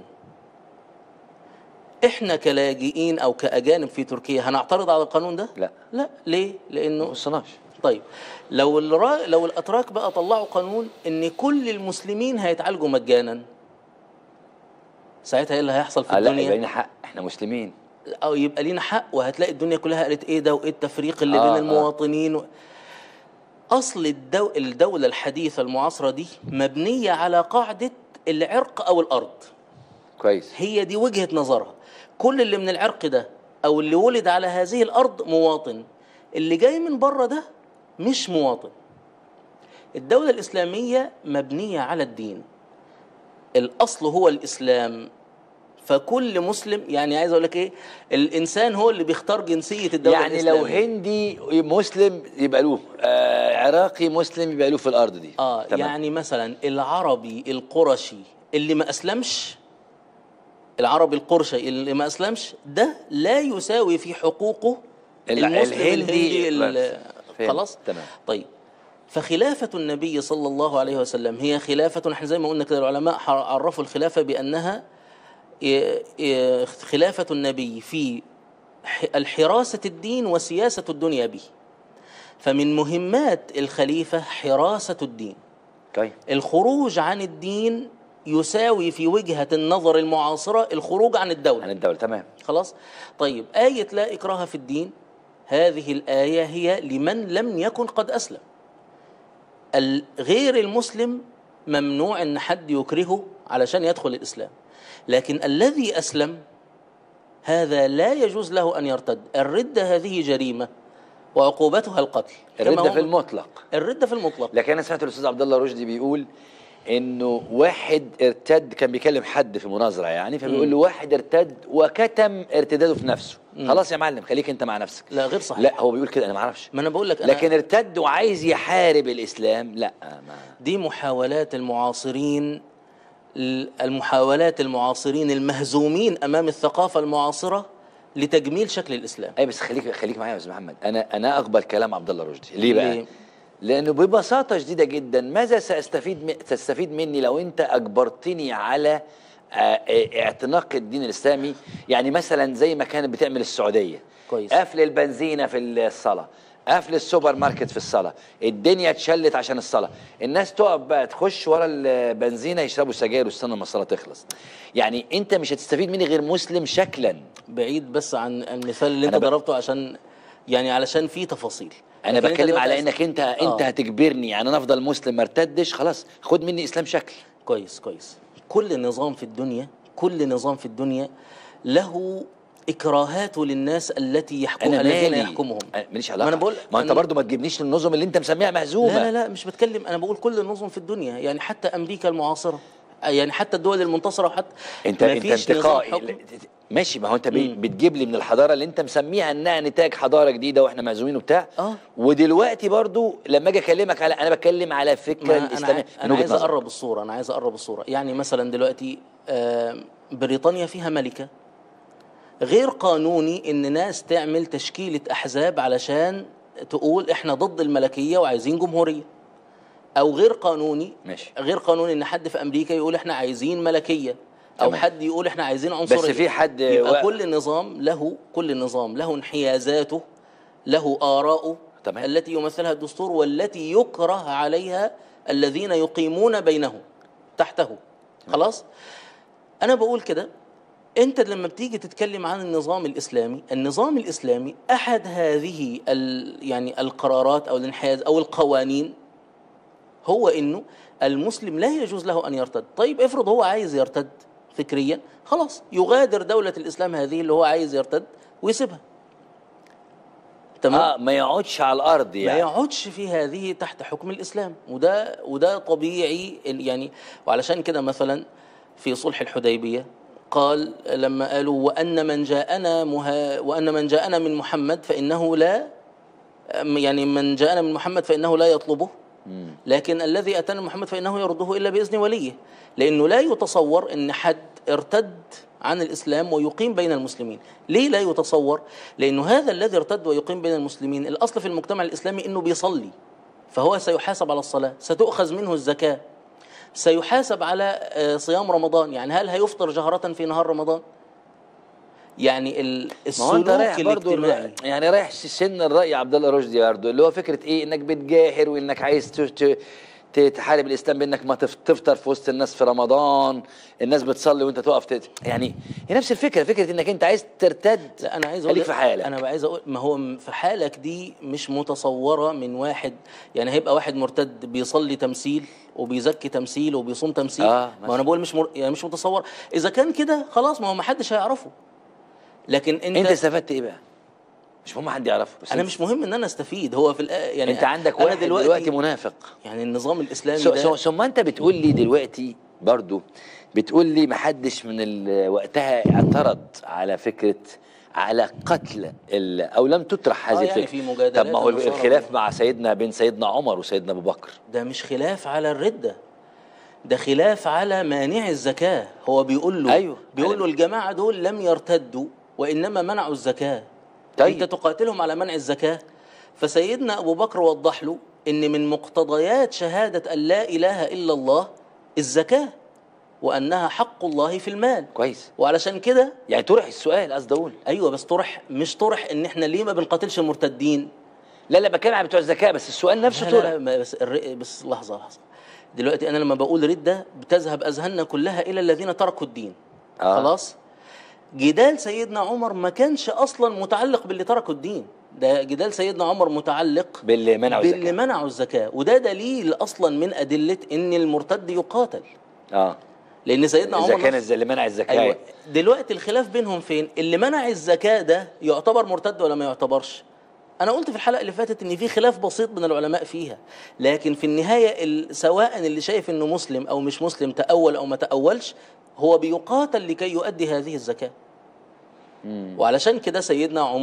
Speaker 2: احنا كلاجئين او كاجانب في تركيا هنعترض على القانون ده
Speaker 1: لا
Speaker 2: لا ليه
Speaker 1: ما
Speaker 2: لانه
Speaker 1: وصلناش
Speaker 2: طيب لو الرا... لو الاتراك بقى طلعوا قانون ان كل المسلمين هيتعالجوا مجانا ساعتها ايه اللي هيحصل في
Speaker 1: آه لا
Speaker 2: الدنيا
Speaker 1: يبقى لنا حق احنا مسلمين
Speaker 2: او يبقى لينا حق وهتلاقي الدنيا كلها قالت ايه ده وايه التفريق اللي
Speaker 1: آه،
Speaker 2: بين
Speaker 1: آه.
Speaker 2: المواطنين و... اصل الدو... الدوله الحديثه المعاصره دي مبنيه على قاعده العرق او الارض
Speaker 1: كويس
Speaker 2: هي دي وجهه نظرها كل اللي من العرق ده او اللي ولد على هذه الارض مواطن اللي جاي من بره ده مش مواطن الدوله الاسلاميه مبنيه على الدين الاصل هو الاسلام فكل مسلم يعني عايز اقول لك ايه الانسان هو اللي بيختار جنسيه الدوله
Speaker 1: يعني
Speaker 2: الإسلامية.
Speaker 1: لو هندي مسلم يبقى له آه عراقي مسلم يبقى له في الارض دي
Speaker 2: اه
Speaker 1: تمام.
Speaker 2: يعني مثلا العربي القرشي اللي ما اسلمش العربي القرشي اللي ما اسلمش ده لا يساوي في حقوقه
Speaker 1: ال-
Speaker 2: المسلم
Speaker 1: الهندي
Speaker 2: الهندي ال-
Speaker 1: بس. فهمت.
Speaker 2: خلاص
Speaker 1: تمام.
Speaker 2: طيب فخلافة النبي صلى الله عليه وسلم هي خلافة احنا زي ما قلنا كده العلماء ح- عرفوا الخلافة بأنها ي- ي- خلافة النبي في ح- الحراسة الدين وسياسة الدنيا به فمن مهمات الخليفة حراسة الدين
Speaker 1: طيب
Speaker 2: الخروج عن الدين يساوي في وجهة النظر المعاصرة الخروج عن الدولة
Speaker 1: عن الدوله تمام
Speaker 2: خلاص طيب آية لا إكراه في الدين هذه الآية هي لمن لم يكن قد أسلم ال- غير المسلم ممنوع أن حد يكرهه علشان يدخل الإسلام لكن الذي أسلم هذا لا يجوز له أن يرتد الردة هذه جريمة وعقوبتها القتل كما
Speaker 1: الرده
Speaker 2: هو-
Speaker 1: في المطلق
Speaker 2: الردة في المطلق
Speaker 1: لكن انا سمعت الاستاذ عبد الله رشدي بيقول انه واحد ارتد كان بيكلم حد في مناظره يعني فبيقول له واحد ارتد وكتم ارتداده في نفسه خلاص يا معلم خليك انت مع نفسك
Speaker 2: لا غير صحيح
Speaker 1: لا هو بيقول كده انا ما اعرفش
Speaker 2: ما أنا بقول لك أنا
Speaker 1: لكن ارتد وعايز يحارب الاسلام لا ما
Speaker 2: دي محاولات المعاصرين المحاولات المعاصرين المهزومين امام الثقافه المعاصره لتجميل شكل الاسلام
Speaker 1: اي بس خليك خليك معايا يا استاذ محمد انا انا اقبل كلام عبد الله رشدي ليه بقى
Speaker 2: ليه؟
Speaker 1: لانه ببساطه شديده جدا ماذا ساستفيد م... تستفيد مني لو انت اجبرتني على آه، آه، اعتناق الدين الاسلامي يعني مثلا زي ما كانت بتعمل السعوديه
Speaker 2: كويس.
Speaker 1: قفل البنزينه في الصلاه قفل السوبر ماركت في الصلاه الدنيا اتشلت عشان الصلاه الناس تقف بقى تخش ورا البنزينه يشربوا سجاير ويستنوا لما الصلاه تخلص يعني انت مش هتستفيد مني غير مسلم شكلا
Speaker 2: بعيد بس عن المثال اللي انت
Speaker 1: أنا ب-
Speaker 2: ضربته عشان يعني علشان فيه تفاصيل
Speaker 1: انا
Speaker 2: لكن أنت
Speaker 1: بتكلم على
Speaker 2: دلوقتي
Speaker 1: انك انت انت
Speaker 2: آه.
Speaker 1: هتجبرني يعني انا افضل مسلم ما ارتدش خلاص خد مني اسلام شكل
Speaker 2: كويس كويس كل نظام في الدنيا كل نظام في الدنيا له اكراهاته للناس التي يحكم
Speaker 1: انا
Speaker 2: الذين
Speaker 1: مالي
Speaker 2: يحكمهم
Speaker 1: أنا ماليش
Speaker 2: ما
Speaker 1: علاقه
Speaker 2: أنا بقول-
Speaker 1: ما انت
Speaker 2: أنا-
Speaker 1: برضو ما تجيبنيش للنظم اللي انت مسميها مهزومه
Speaker 2: لا لا لا مش بتكلم انا بقول كل النظم في الدنيا يعني حتى امريكا المعاصره يعني حتى الدول المنتصره وحتى
Speaker 1: انت
Speaker 2: ما
Speaker 1: انت
Speaker 2: فيش نظام
Speaker 1: انتقائي
Speaker 2: حكم.
Speaker 1: لا، ماشي ما هو انت بي-
Speaker 2: مم.
Speaker 1: بتجيب لي من الحضاره اللي انت مسميها انها نتاج حضاره جديده واحنا مهزومين وبتاع
Speaker 2: آه.
Speaker 1: ودلوقتي برضو لما اجي اكلمك على انا بتكلم على فكره
Speaker 2: ما انا
Speaker 1: الاسلاميه
Speaker 2: عاي-
Speaker 1: من
Speaker 2: انا
Speaker 1: وجهه
Speaker 2: عايز
Speaker 1: نظرك.
Speaker 2: اقرب الصوره انا عايز اقرب الصوره يعني مثلا دلوقتي آه، بريطانيا فيها ملكه غير قانوني ان ناس تعمل تشكيله احزاب علشان تقول احنا ضد الملكيه وعايزين جمهوريه او غير قانوني
Speaker 1: ماشي.
Speaker 2: غير قانوني ان حد في امريكا يقول احنا عايزين ملكيه او
Speaker 1: تمام.
Speaker 2: حد يقول احنا عايزين عنصريه
Speaker 1: بس في حد
Speaker 2: يبقى
Speaker 1: و-
Speaker 2: كل نظام له كل نظام له انحيازاته له آراءه
Speaker 1: تمام.
Speaker 2: التي يمثلها الدستور والتي يكره عليها الذين يقيمون بينه تحته خلاص أنا بقول كده أنت لما بتيجي تتكلم عن النظام الإسلامي النظام الإسلامي أحد هذه ال يعني القرارات أو الانحياز أو القوانين هو انه المسلم لا يجوز له ان يرتد طيب افرض هو عايز يرتد فكريا خلاص يغادر دولة الاسلام هذه اللي هو عايز يرتد ويسيبها تمام
Speaker 1: اه ما يقعدش على الارض
Speaker 2: ما
Speaker 1: يعني
Speaker 2: يقعدش في هذه تحت حكم الاسلام وده وده طبيعي ال- يعني وعلشان كده مثلا في صلح الحديبيه قال لما قالوا وان من جاءنا مها وان من جاءنا من محمد فانه لا يعني من جاءنا من محمد فانه لا يطلبه لكن الذي اتانا من محمد فانه يرده الا باذن وليه لانه لا يتصور ان حد ارتد عن الاسلام ويقيم بين المسلمين ليه لا يتصور لانه هذا الذي ارتد ويقيم بين المسلمين الاصل في المجتمع الاسلامي انه بيصلي فهو سيحاسب على الصلاه ستؤخذ منه الزكاه سيحاسب على آه، صيام رمضان يعني هل هيفطر جهرة في نهار رمضان يعني ال-
Speaker 1: ما هو انت
Speaker 2: السلوك
Speaker 1: رايح برضه
Speaker 2: الاجتماعي
Speaker 1: يعني رايح سن الراي عبد الله رشدي برضه اللي هو فكره ايه انك بتجاهر وانك عايز ت- ت- ت- تحارب الاسلام بانك ما تف- تفطر في وسط الناس في رمضان الناس بتصلي وانت تقف تت... يعني هي نفس الفكره فكره انك انت عايز ترتد
Speaker 2: لا انا عايز اقول
Speaker 1: خليك في حالك
Speaker 2: انا عايز اقول ما هو م- في حالك دي مش متصوره من واحد يعني هيبقى واحد مرتد بيصلي تمثيل وبيزكي تمثيل وبيصوم تمثيل
Speaker 1: آه،
Speaker 2: ما انا بقول مش مر... يعني مش متصور اذا كان كده خلاص ما هو ما حدش هيعرفه لكن انت,
Speaker 1: انت استفدت ايه بقى؟ مش مهم حد يعرفه بس
Speaker 2: انا
Speaker 1: انت-
Speaker 2: مش مهم ان انا استفيد هو في الآ... يعني
Speaker 1: انت عندك
Speaker 2: أنا
Speaker 1: واحد دلوقتي, دلوقتي منافق
Speaker 2: يعني النظام الاسلامي
Speaker 1: سو-
Speaker 2: ده
Speaker 1: سو- ثم انت بتقول لي دلوقتي برضو بتقول لي ما حدش من ال- وقتها اعترض على فكره على قتل ال- او لم تطرح هذه
Speaker 2: آه، يعني
Speaker 1: الفكره
Speaker 2: في مجادلات
Speaker 1: طب ما هو
Speaker 2: ومشاركة.
Speaker 1: الخلاف مع سيدنا بين سيدنا عمر وسيدنا ابو بكر
Speaker 2: ده مش خلاف على الردة ده خلاف على مانع الزكاة هو بيقول له
Speaker 1: أيوه.
Speaker 2: بيقول له الجماعة دول لم يرتدوا وإنما منعوا الزكاة
Speaker 1: طيب.
Speaker 2: أنت تقاتلهم على منع الزكاة فسيدنا أبو بكر وضح له إن من مقتضيات شهادة أن لا إله إلا الله الزكاة وأنها حق الله في المال
Speaker 1: كويس
Speaker 2: وعلشان كده
Speaker 1: يعني طرح السؤال قصدي اقول
Speaker 2: أيوه بس طرح مش طرح إن إحنا ليه ما بنقاتلش المرتدين
Speaker 1: لا لا بتكلم على بتوع الزكاه بس السؤال نفسه
Speaker 2: لا لا,
Speaker 1: طرح
Speaker 2: لا ما- بس الر- بس لحظه لحظه دلوقتي انا لما بقول رده بتذهب اذهاننا كلها الى الذين تركوا الدين
Speaker 1: آه.
Speaker 2: خلاص جدال سيدنا عمر ما كانش اصلا متعلق باللي تركوا الدين ده جدال سيدنا عمر متعلق
Speaker 1: باللي منعوا
Speaker 2: باللي
Speaker 1: الزكاه
Speaker 2: منعوا الزكاه وده دليل اصلا من ادله ان المرتد يقاتل
Speaker 1: اه
Speaker 2: لان سيدنا
Speaker 1: اذا
Speaker 2: عمر
Speaker 1: كان
Speaker 2: نفسه-
Speaker 1: الز- اللي منع الزكاه
Speaker 2: ايوه دلوقتي الخلاف بينهم فين اللي منع الزكاه ده يعتبر مرتد ولا ما يعتبرش انا قلت في الحلقه اللي فاتت ان في خلاف بسيط من العلماء فيها لكن في النهايه ال- سواء اللي شايف انه مسلم او مش مسلم تاول او ما تاولش هو بيقاتل لكي يؤدي هذه الزكاه وعلشان كده سيدنا عمر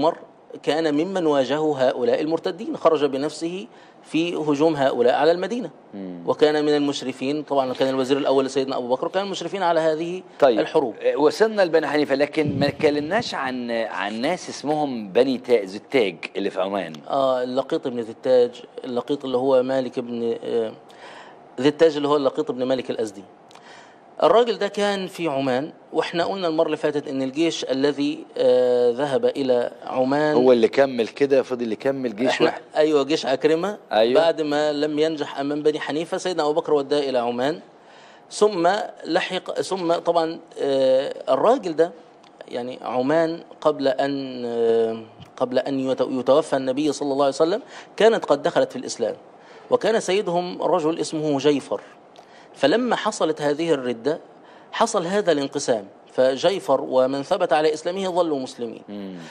Speaker 2: كان ممن واجهوا هؤلاء المرتدين خرج بنفسه في هجوم هؤلاء على المدينة وكان من المشرفين طبعا كان الوزير الأول سيدنا أبو بكر كان المشرفين على هذه
Speaker 1: طيب
Speaker 2: الحروب
Speaker 1: آه، وصلنا لبني حنيفه لكن ما اتكلمناش عن عن ناس اسمهم بني تا- زتاج اللي في عمان
Speaker 2: آه اللقيط بن ذي التاج اللقيط اللي هو مالك بن آه ذي التاج اللي هو اللقيط بن مالك الأزدي الراجل ده كان في عمان واحنا قلنا المرة اللي فاتت ان الجيش الذي آه ذهب الى عمان
Speaker 1: هو اللي كمل كده فضل يكمل جيش
Speaker 2: احنا
Speaker 1: واحد
Speaker 2: ايوه جيش عكرمه
Speaker 1: أيوة.
Speaker 2: بعد ما لم ينجح امام بني حنيفه سيدنا ابو بكر وداه الى عمان ثم لحق ثم طبعا آه، الراجل ده يعني عمان قبل ان آه، قبل ان يت- يتوفى النبي صلى الله عليه وسلم كانت قد دخلت في الاسلام وكان سيدهم رجل اسمه جيفر فلما حصلت هذه الرده حصل هذا الانقسام فجيفر ومن ثبت على اسلامه ظلوا مسلمين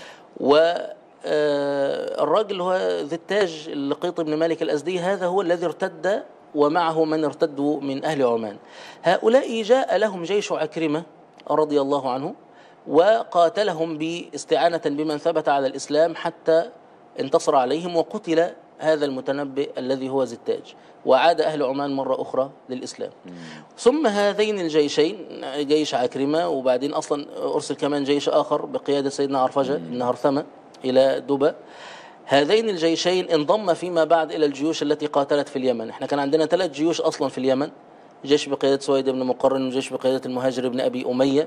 Speaker 2: والراجل اللي هو ذي التاج اللقيط بن مالك الأزدي هذا هو الذي ارتد ومعه من ارتدوا من أهل عمان هؤلاء جاء لهم جيش عكرمة رضي الله عنه وقاتلهم باستعانة بمن ثبت على الإسلام حتى انتصر عليهم وقتل هذا المتنبئ الذي هو ذي التاج وعاد أهل عمان مرة أخرى للإسلام ثم هذين الجيشين جيش عكرمة وبعدين أصلا أرسل كمان جيش آخر بقيادة سيدنا عرفجة بن هرثمة إلى دبا هذين الجيشين انضم فيما بعد إلى الجيوش التي قاتلت في اليمن احنا كان عندنا ثلاث جيوش أصلا في اليمن جيش بقيادة سويد بن مقرن وجيش بقيادة المهاجر بن أبي أمية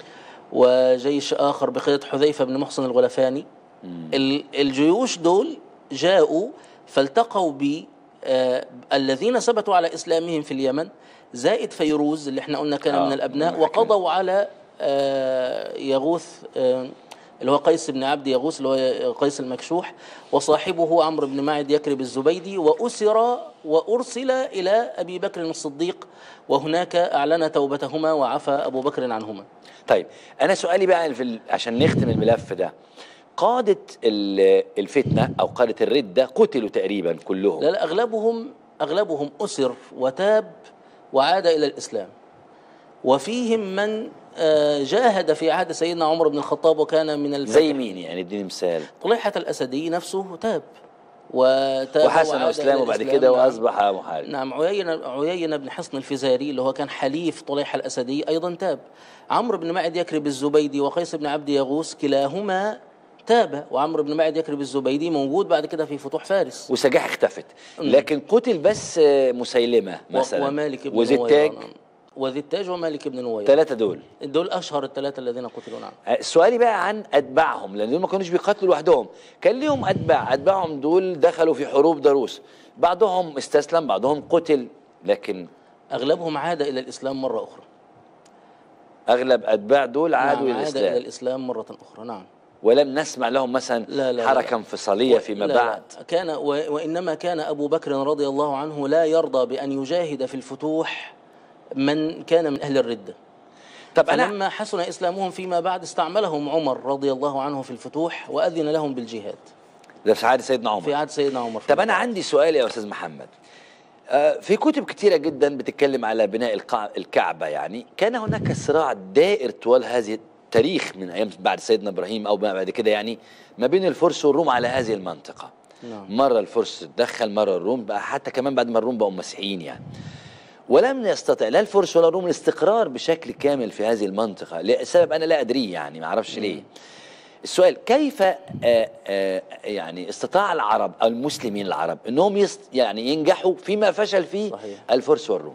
Speaker 2: وجيش آخر بقيادة حذيفة بن محصن الغلفاني ال- الجيوش دول جاءوا فالتقوا ب آه، الذين ثبتوا على إسلامهم في اليمن زائد فيروز اللي احنا قلنا كان
Speaker 1: آه،
Speaker 2: من الأبناء
Speaker 1: من
Speaker 2: وقضوا على آه، يغوث آه، اللي هو قيس بن عبد يغوث اللي هو قيس المكشوح وصاحبه عمرو بن معد يكرب الزبيدي وأسر وأرسل إلى أبي بكر الصديق وهناك أعلن توبتهما وعفى أبو بكر عنهما
Speaker 1: طيب انا سؤالي بقى في ال... عشان نختم الملف ده قادة ال- الفتنة أو قادة الردة قتلوا تقريبا كلهم
Speaker 2: لا لا أغلبهم أغلبهم أسر وتاب وعاد إلى الإسلام وفيهم من آه، جاهد في عهد سيدنا عمر بن الخطاب وكان من الفتح
Speaker 1: زي مين يعني اديني مثال
Speaker 2: طليحة الأسدي نفسه تاب وتاب
Speaker 1: وحسن
Speaker 2: وعاد
Speaker 1: اسلام
Speaker 2: إلى
Speaker 1: وبعد
Speaker 2: الإسلام.
Speaker 1: كده
Speaker 2: نعم.
Speaker 1: واصبح محارب
Speaker 2: نعم عيينة عيينة بن حصن الفزاري اللي هو كان حليف طليحة الأسدي أيضا تاب عمرو بن معد يكرب الزبيدي وقيس بن عبد يغوث كلاهما تاب وعمرو بن معد يكرب الزبيدي موجود بعد كده في فتوح فارس
Speaker 1: وسجاح اختفت لكن قتل بس آه، مسيلمة
Speaker 2: و-
Speaker 1: مثلا
Speaker 2: ومالك بن
Speaker 1: وزي
Speaker 2: نويرة،
Speaker 1: التاج
Speaker 2: نعم. وذي التاج ومالك بن نويرة
Speaker 1: ثلاثة دول
Speaker 2: دول أشهر الثلاثة الذين قتلوا نعم
Speaker 1: آه، سؤالي بقى عن اتباعهم لان دول ما كانوش بيقاتلوا لوحدهم كان ليهم اتباع اتباعهم دول دخلوا في حروب ضروس بعضهم استسلم بعضهم قتل لكن
Speaker 2: أغلبهم عاد إلى الإسلام مرة أخرى
Speaker 1: اغلب اتباع دول عادوا
Speaker 2: نعم
Speaker 1: الى
Speaker 2: عاد إلى
Speaker 1: الاسلام
Speaker 2: الإسلام مرة أخرى نعم
Speaker 1: ولم نسمع لهم مثلا
Speaker 2: لا لا
Speaker 1: حركه
Speaker 2: لا.
Speaker 1: انفصاليه فيما
Speaker 2: لا
Speaker 1: بعد
Speaker 2: لا كان و- وإنما كان أبو بكر رضي الله عنه لا يرضى بأن يجاهد في الفتوح من كان من أهل الردة
Speaker 1: طب انا
Speaker 2: فلما حسن إسلامهم فيما بعد استعملهم عمر رضي الله عنه في الفتوح وأذن لهم بالجهاد
Speaker 1: ده في عهد سيدنا عمر
Speaker 2: في عهد سيدنا عمر
Speaker 1: طب انا عندي سؤال يا استاذ محمد آه، في كتب كتيرة جدا بتتكلم على بناء القع- الكعبة يعني كان هناك صراع دائر طوال هذه التاريخ من أيام بعد سيدنا إبراهيم أو ما بعد كده يعني ما بين الفرس والروم على هذه المنطقة
Speaker 2: نعم.
Speaker 1: مرة الفرس تدخل مرة الروم بقى حتى كمان بعد ما الروم بقوا مسيحيين يعني ولم يستطع لا الفرس ولا الروم الاستقرار بشكل كامل في هذه المنطقة لسبب أنا لا أدريه يعني ما أعرفش ليه السؤال كيف آه، آه، يعني استطاع العرب او المسلمين العرب انهم يست يعني ينجحوا فيما فشل فيه
Speaker 2: صحيح.
Speaker 1: الفرس والروم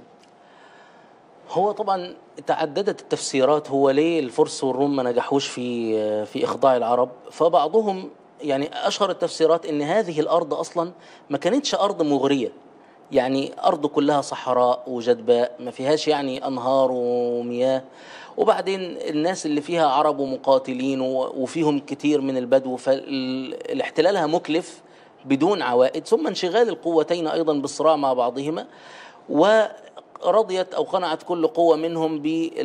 Speaker 2: هو طبعا تعددت التفسيرات هو ليه الفرس والروم ما نجحوش في في اخضاع العرب فبعضهم يعني اشهر التفسيرات ان هذه الارض اصلا ما كانتش ارض مغريه يعني ارض كلها صحراء وجدباء ما فيهاش يعني انهار ومياه وبعدين الناس اللي فيها عرب ومقاتلين و- وفيهم كتير من البدو فالاحتلالها مكلف بدون عوائد ثم انشغال القوتين ايضا بالصراع مع بعضهما ورضيت او قنعت كل قوه منهم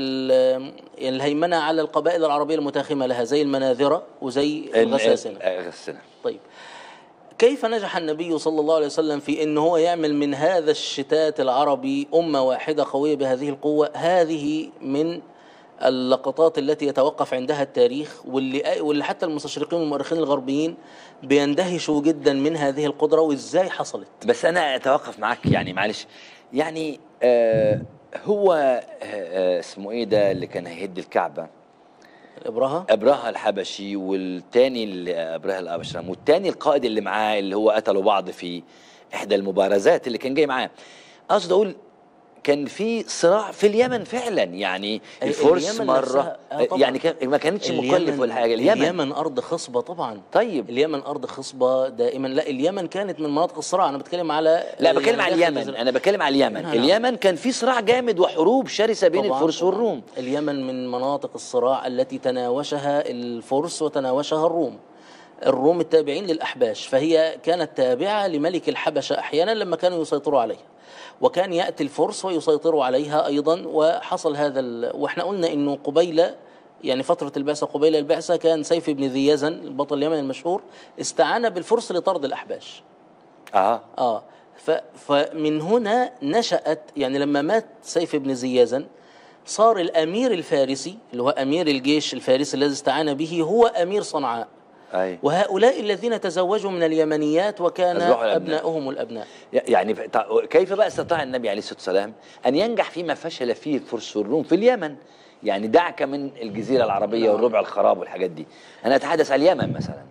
Speaker 2: بالهيمنه على القبائل العربيه المتاخمه لها زي المناذره وزي الغساسنه
Speaker 1: الغساسنة
Speaker 2: طيب كيف نجح النبي صلى الله عليه وسلم في ان هو يعمل من هذا الشتات العربي امه واحده قويه بهذه القوه هذه من اللقطات التي يتوقف عندها التاريخ واللي واللي حتى المستشرقين والمؤرخين الغربيين بيندهشوا جدا من هذه القدره وازاي حصلت
Speaker 1: بس انا اتوقف معاك يعني معلش يعني آه هو آه آه اسمه ايه ده اللي كان هيهد الكعبه
Speaker 2: ابرهه
Speaker 1: ابرهه الحبشي والتاني اللي ابرهه الابشرم والتاني القائد اللي معاه اللي هو قتلوا بعض في احدى المبارزات اللي كان جاي معاه اقصد اقول كان في صراع في اليمن فعلا يعني
Speaker 2: ال-
Speaker 1: الفرس
Speaker 2: اليمن
Speaker 1: مره
Speaker 2: نفسها- آه طبعاً.
Speaker 1: يعني كان ما كانتش مكلف ولا حاجه اليمن,
Speaker 2: اليمن ارض خصبه طبعا
Speaker 1: طيب
Speaker 2: اليمن ارض خصبه دائما لا اليمن كانت من مناطق الصراع انا بتكلم على
Speaker 1: لا بتكلم
Speaker 2: يعني
Speaker 1: على
Speaker 2: داخل
Speaker 1: اليمن
Speaker 2: الجزيرة.
Speaker 1: انا بتكلم على اليمن
Speaker 2: نعم.
Speaker 1: اليمن كان في صراع جامد وحروب شرسه بين
Speaker 2: طبعاً
Speaker 1: الفرس
Speaker 2: طبعاً.
Speaker 1: والروم
Speaker 2: اليمن من مناطق الصراع التي تناوشها الفرس وتناوشها الروم الروم التابعين للأحباش فهي كانت تابعة لملك الحبشة أحيانا لما كانوا يسيطروا عليها وكان يأتي الفرس ويسيطروا عليها أيضا وحصل هذا ال... وإحنا قلنا إنه قبيل يعني فترة البعثة قبيل البعثة كان سيف بن ذي يزن البطل اليمني المشهور استعان بالفرس لطرد الأحباش
Speaker 1: اه
Speaker 2: اه ف فمن هنا نشأت يعني لما مات سيف بن زيازن صار الأمير الفارسي اللي هو أمير الجيش الفارسي الذي استعان به هو أمير صنعاء
Speaker 1: اي
Speaker 2: وهؤلاء الذين تزوجوا من اليمنيات وكان
Speaker 1: أزرعوا الأبناء.
Speaker 2: أبناؤهم الأبناء
Speaker 1: يعني ف- كيف بقى استطاع النبي عليه الصلاه والسلام ان ينجح فيما فشل فيه الفرس والروم في اليمن يعني دعك من الجزيره العربيه
Speaker 2: نعم.
Speaker 1: والربع الخراب والحاجات دي انا اتحدث عن اليمن مثلا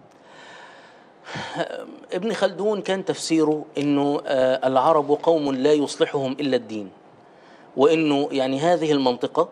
Speaker 2: ابن خلدون كان تفسيره انه آه، العرب قوم لا يصلحهم الا الدين وانه يعني هذه المنطقه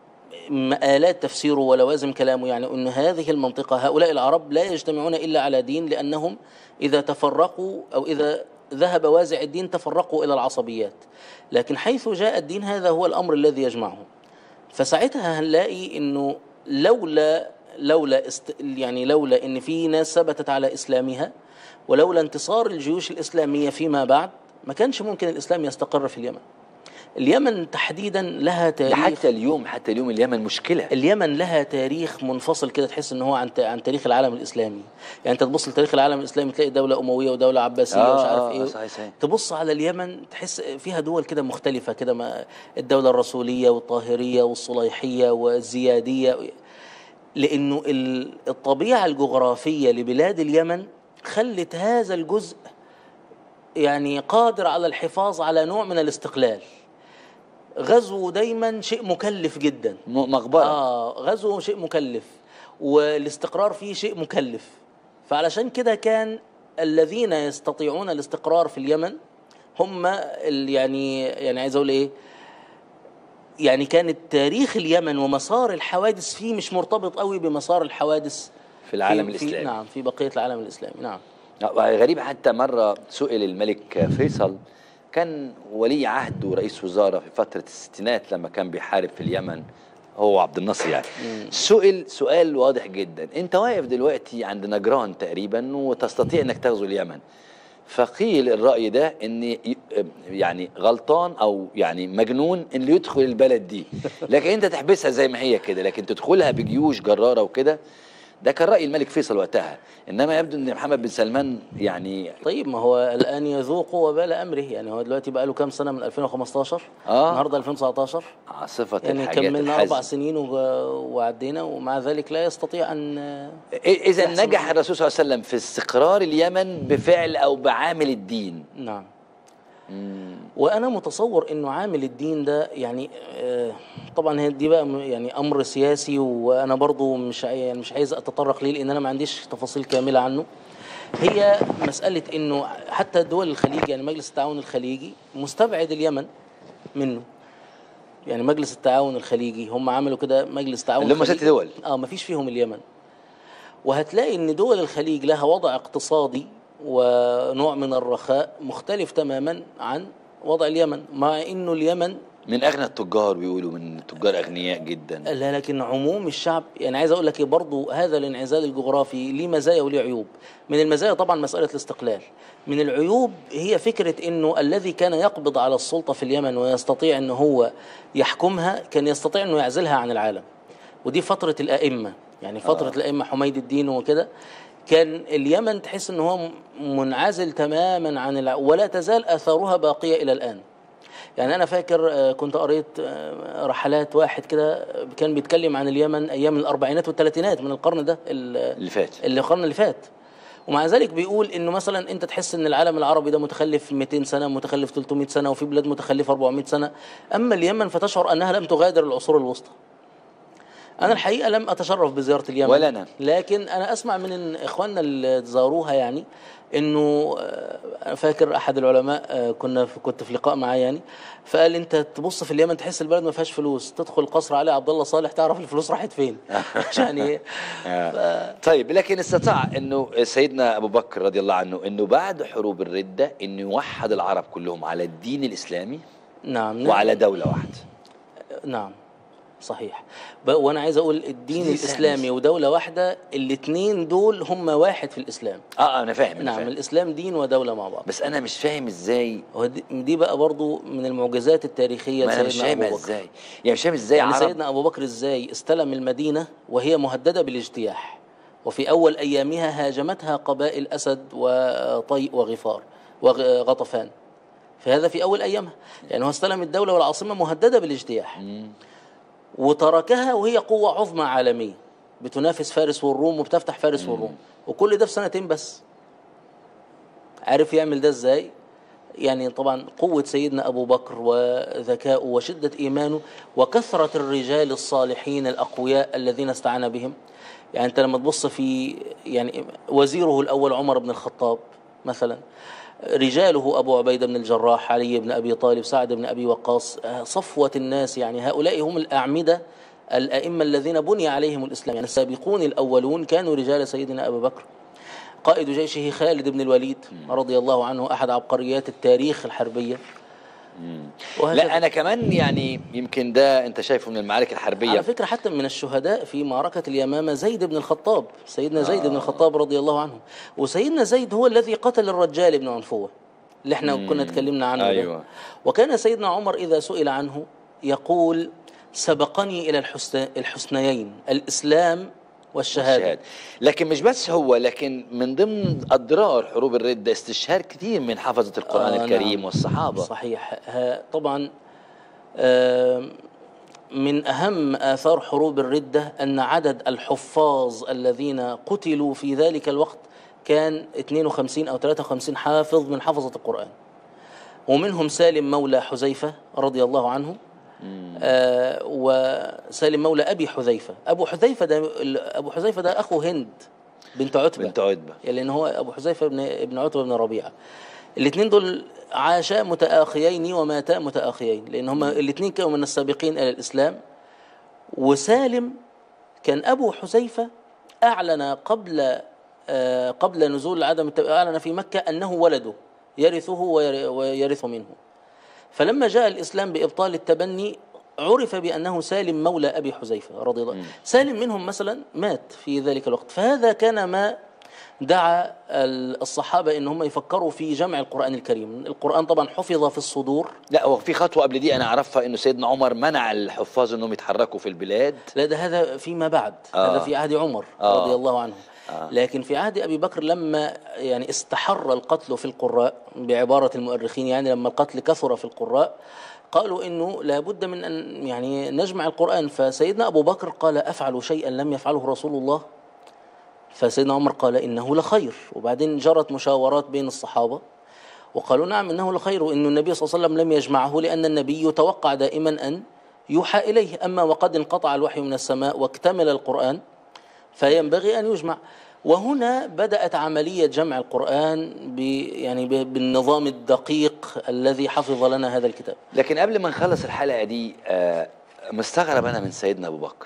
Speaker 2: مآلات تفسيره ولوازم كلامه يعني أن هذه المنطقة هؤلاء العرب لا يجتمعون إلا على دين لأنهم إذا تفرقوا أو إذا ذهب وازع الدين تفرقوا إلى العصبيات لكن حيث جاء الدين هذا هو الأمر الذي يجمعهم فساعتها هنلاقي انه لولا لولا است يعني لولا ان في ناس ثبتت على اسلامها ولولا انتصار الجيوش الاسلاميه فيما بعد ما كانش ممكن الاسلام يستقر في اليمن. اليمن تحديدا لها
Speaker 1: ده
Speaker 2: تاريخ
Speaker 1: حتى اليوم حتى اليوم اليمن مشكله
Speaker 2: اليمن لها تاريخ منفصل كده تحس ان هو عن عن تاريخ العالم الاسلامي يعني انت تبص لتاريخ العالم الاسلامي تلاقي دوله امويه ودوله عباسيه
Speaker 1: آه،
Speaker 2: ومش عارف
Speaker 1: آه،
Speaker 2: ايه
Speaker 1: صحيح، صحيح.
Speaker 2: تبص على اليمن تحس فيها دول كده مختلفه كده ما الدوله الرسوليه والطاهريه والصليحيه والزياديه لانه ال- الطبيعه الجغرافيه لبلاد اليمن خلت هذا الجزء يعني قادر على الحفاظ على نوع من الاستقلال غزو دايما شيء مكلف جدا
Speaker 1: م- مقبره
Speaker 2: اه غزو شيء مكلف والاستقرار فيه شيء مكلف فعلشان كده كان الذين يستطيعون الاستقرار في اليمن هم ال- يعني يعني عايز اقول ايه يعني كانت تاريخ اليمن ومسار الحوادث فيه مش مرتبط قوي بمسار الحوادث
Speaker 1: في العالم
Speaker 2: في
Speaker 1: الإسلامي.
Speaker 2: نعم في بقيه العالم الاسلامي نعم
Speaker 1: آه، غريب حتى مرة سئل الملك فيصل كان ولي عهد ورئيس وزارة في فترة الستينات لما كان بيحارب في اليمن هو عبد الناصر يعني سئل سؤال واضح جدا انت واقف دلوقتي عند نجران تقريبا وتستطيع انك تغزو اليمن فقيل الرأي ده ان ي- يعني غلطان او يعني مجنون اللي يدخل البلد دي لكن انت تحبسها زي ما هي كده لكن تدخلها بجيوش جرارة وكده ده كان رأي الملك فيصل وقتها انما يبدو ان محمد بن سلمان يعني
Speaker 2: طيب ما هو الان يذوق وبال امره يعني هو دلوقتي بقى له كام سنه من 2015
Speaker 1: آه.
Speaker 2: النهارده 2019
Speaker 1: عاصفة
Speaker 2: يعني
Speaker 1: الحاجات
Speaker 2: كملنا
Speaker 1: الحزن.
Speaker 2: اربع سنين و- وعدينا ومع ذلك لا يستطيع ان
Speaker 1: اذا
Speaker 2: يحصل
Speaker 1: نجح الرسول صلى الله عليه وسلم في استقرار اليمن بفعل او بعامل الدين
Speaker 2: نعم وانا متصور انه عامل الدين ده يعني آه، طبعا هي دي بقى م- يعني امر سياسي وانا برضو مش عاي- يعني مش عايز اتطرق ليه لان انا ما عنديش تفاصيل كامله عنه هي مساله انه حتى دول الخليج يعني مجلس التعاون الخليجي مستبعد اليمن منه يعني مجلس التعاون الخليجي هم عملوا كده مجلس تعاون
Speaker 1: اللي هم ست
Speaker 2: خليجي.
Speaker 1: دول.
Speaker 2: اه ما فيش فيهم اليمن وهتلاقي ان دول الخليج لها وضع اقتصادي ونوع من الرخاء مختلف تماما عن وضع اليمن مع انه اليمن
Speaker 1: من اغنى التجار بيقولوا من تجار اغنياء جدا
Speaker 2: لا لكن عموم الشعب يعني عايز اقول لك إيه برضو هذا الانعزال الجغرافي ليه مزايا وليه عيوب من المزايا طبعا مساله الاستقلال من العيوب هي فكره انه الذي كان يقبض على السلطه في اليمن ويستطيع ان هو يحكمها كان يستطيع انه يعزلها عن العالم ودي فتره الائمه يعني فتره آه. الائمه حميد الدين وكده كان اليمن تحس ان هو منعزل تماما عن الع... ولا تزال اثارها باقيه الى الان يعني انا فاكر آه، كنت قريت آه، رحلات واحد كده آه، كان بيتكلم عن اليمن ايام الاربعينات والثلاثينات من القرن ده ال-
Speaker 1: اللي فات
Speaker 2: اللي القرن اللي فات ومع ذلك بيقول انه مثلا انت تحس ان العالم العربي ده متخلف 200 سنه متخلف 300 سنه وفي بلاد متخلفه 400 سنه اما اليمن فتشعر انها لم تغادر العصور الوسطى انا الحقيقه لم اتشرف بزياره اليمن
Speaker 1: ولا أنا.
Speaker 2: لكن انا اسمع من إن اخواننا اللي زاروها يعني انه آه، أنا فاكر احد العلماء آه، كنا في كنت في لقاء معاه يعني فقال انت تبص في اليمن تحس البلد ما فيهاش فلوس تدخل قصر علي عبد الله صالح تعرف الفلوس راحت فين يعني ايه
Speaker 1: آه. طيب لكن استطاع انه سيدنا ابو بكر رضي الله عنه انه بعد حروب الرده انه يوحد العرب كلهم على الدين الاسلامي
Speaker 2: نعم
Speaker 1: وعلى دوله واحده
Speaker 2: نعم صحيح ب- وانا عايز اقول الدين
Speaker 1: دي
Speaker 2: الاسلامي
Speaker 1: سهل.
Speaker 2: ودوله واحده الاثنين دول هم واحد في الاسلام
Speaker 1: اه آه، انا فاهم أنا
Speaker 2: نعم
Speaker 1: فاهم.
Speaker 2: الاسلام دين ودوله مع بعض
Speaker 1: بس انا مش فاهم ازاي
Speaker 2: ودي دي بقى برضو من المعجزات التاريخيه
Speaker 1: ما انا مش
Speaker 2: لسيدنا ابو
Speaker 1: فاهمها
Speaker 2: بكر
Speaker 1: ازاي يعني مش فاهم ازاي
Speaker 2: يعني
Speaker 1: عرب
Speaker 2: سيدنا ابو بكر ازاي استلم المدينه وهي مهدده بالاجتياح وفي اول ايامها هاجمتها قبائل اسد وطيء وغفار وغطفان فهذا في اول ايامها يعني هو استلم الدوله والعاصمه مهدده بالاجتياح وتركها وهي قوه عظمى عالميه بتنافس فارس والروم وبتفتح فارس والروم وكل ده في سنتين بس عارف يعمل ده ازاي يعني طبعا قوة سيدنا أبو بكر وذكاؤه وشدة إيمانه وكثرة الرجال الصالحين الأقوياء الذين استعان بهم يعني أنت لما تبص في يعني وزيره الأول عمر بن الخطاب مثلا رجاله أبو عبيدة بن الجراح علي بن أبي طالب سعد بن أبي وقاص آه، صفوة الناس يعني هؤلاء هم الأعمدة الأئمة الذين بني عليهم الإسلام يعني السابقون الأولون كانوا رجال سيدنا أبو بكر قائد جيشه خالد بن الوليد رضي الله عنه أحد عبقريات التاريخ الحربية وهكذا.
Speaker 1: لا انا كمان يعني يمكن ده انت شايفه من المعارك الحربيه
Speaker 2: على فكرة حتى من الشهداء في معركة اليمامة زيد بن الخطاب سيدنا زيد بن الخطاب رضي الله عنه وسيدنا زيد هو الذي قتل الرجال بن عنفوة اللي احنا كنا اتكلمنا عنه ده.
Speaker 1: أيوة.
Speaker 2: وكان سيدنا عمر إذا سئل عنه يقول سبقني إلى الحسن الحسنيين الإسلام والشهادة
Speaker 1: الشهادة. لكن مش بس هو لكن من ضمن اضرار حروب الرده استشهاد كثير من حفظه القران
Speaker 2: آه،
Speaker 1: الكريم
Speaker 2: نعم.
Speaker 1: والصحابه
Speaker 2: صحيح ها- طبعا آم، من أهم آثار حروب الردة أن عدد الحفاظ الذين قتلوا في ذلك الوقت كان 52 أو 53 حافظ من حفظة القرآن ومنهم سالم مولى حذيفة رضي الله عنه آه وسالم مولى أبي حذيفة أبو حذيفة ده أبو حذيفة ده أخو هند بنت عتبة
Speaker 1: بنت عتبه
Speaker 2: يعني لان هو ابو حذيفه بن ابن عتبه بن ربيعه الاثنين دول عاشا متآخيين وماتا متآخيين لان هما الاثنين كانوا من السابقين الى الاسلام وسالم كان ابو حذيفه اعلن قبل آه، قبل نزول عدم التب... اعلن في مكه انه ولده يرثه وير- ويرث منه فلما جاء الإسلام بإبطال التبني عرف بأنه سالم مولى أبي حذيفة رضي الله عنه سالم منهم مثلا مات في ذلك الوقت فهذا كان ما دعا ال- الصحابة إن هم يفكروا في جمع القرآن الكريم القرآن طبعا حفظ في الصدور
Speaker 1: لا هو في خطوه قبل دي انا اعرفها انه سيدنا عمر منع الحفاظ انهم يتحركوا في البلاد
Speaker 2: لا ده هذا فيما بعد
Speaker 1: آه.
Speaker 2: هذا في عهد عمر
Speaker 1: آه.
Speaker 2: رضي الله عنه لكن في عهد أبي بكر لما يعني استحر القتل في القراء بعبارة المؤرخين يعني لما القتل كثر في القراء قالوا انه لابد من ان يعني نجمع القران فسيدنا ابو بكر قال افعل شيئا لم يفعله رسول الله فسيدنا عمر قال انه لخير وبعدين جرت مشاورات بين الصحابه وقالوا نعم انه لخير وان النبي صلى الله عليه وسلم لم يجمعه لان النبي يتوقع دائما ان يوحى اليه اما وقد انقطع الوحي من السماء واكتمل القران فينبغي ان يجمع وهنا بدات عمليه جمع القران ب يعني ب- بالنظام الدقيق الذي حفظ لنا هذا الكتاب
Speaker 1: لكن قبل ما نخلص الحلقه دي آه مستغرب انا من سيدنا ابو بكر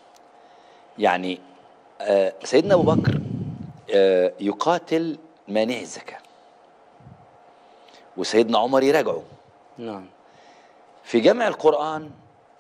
Speaker 1: يعني آه سيدنا ابو بكر آه يقاتل مانع الزكاه وسيدنا عمر يراجعه
Speaker 2: نعم
Speaker 1: في جمع القران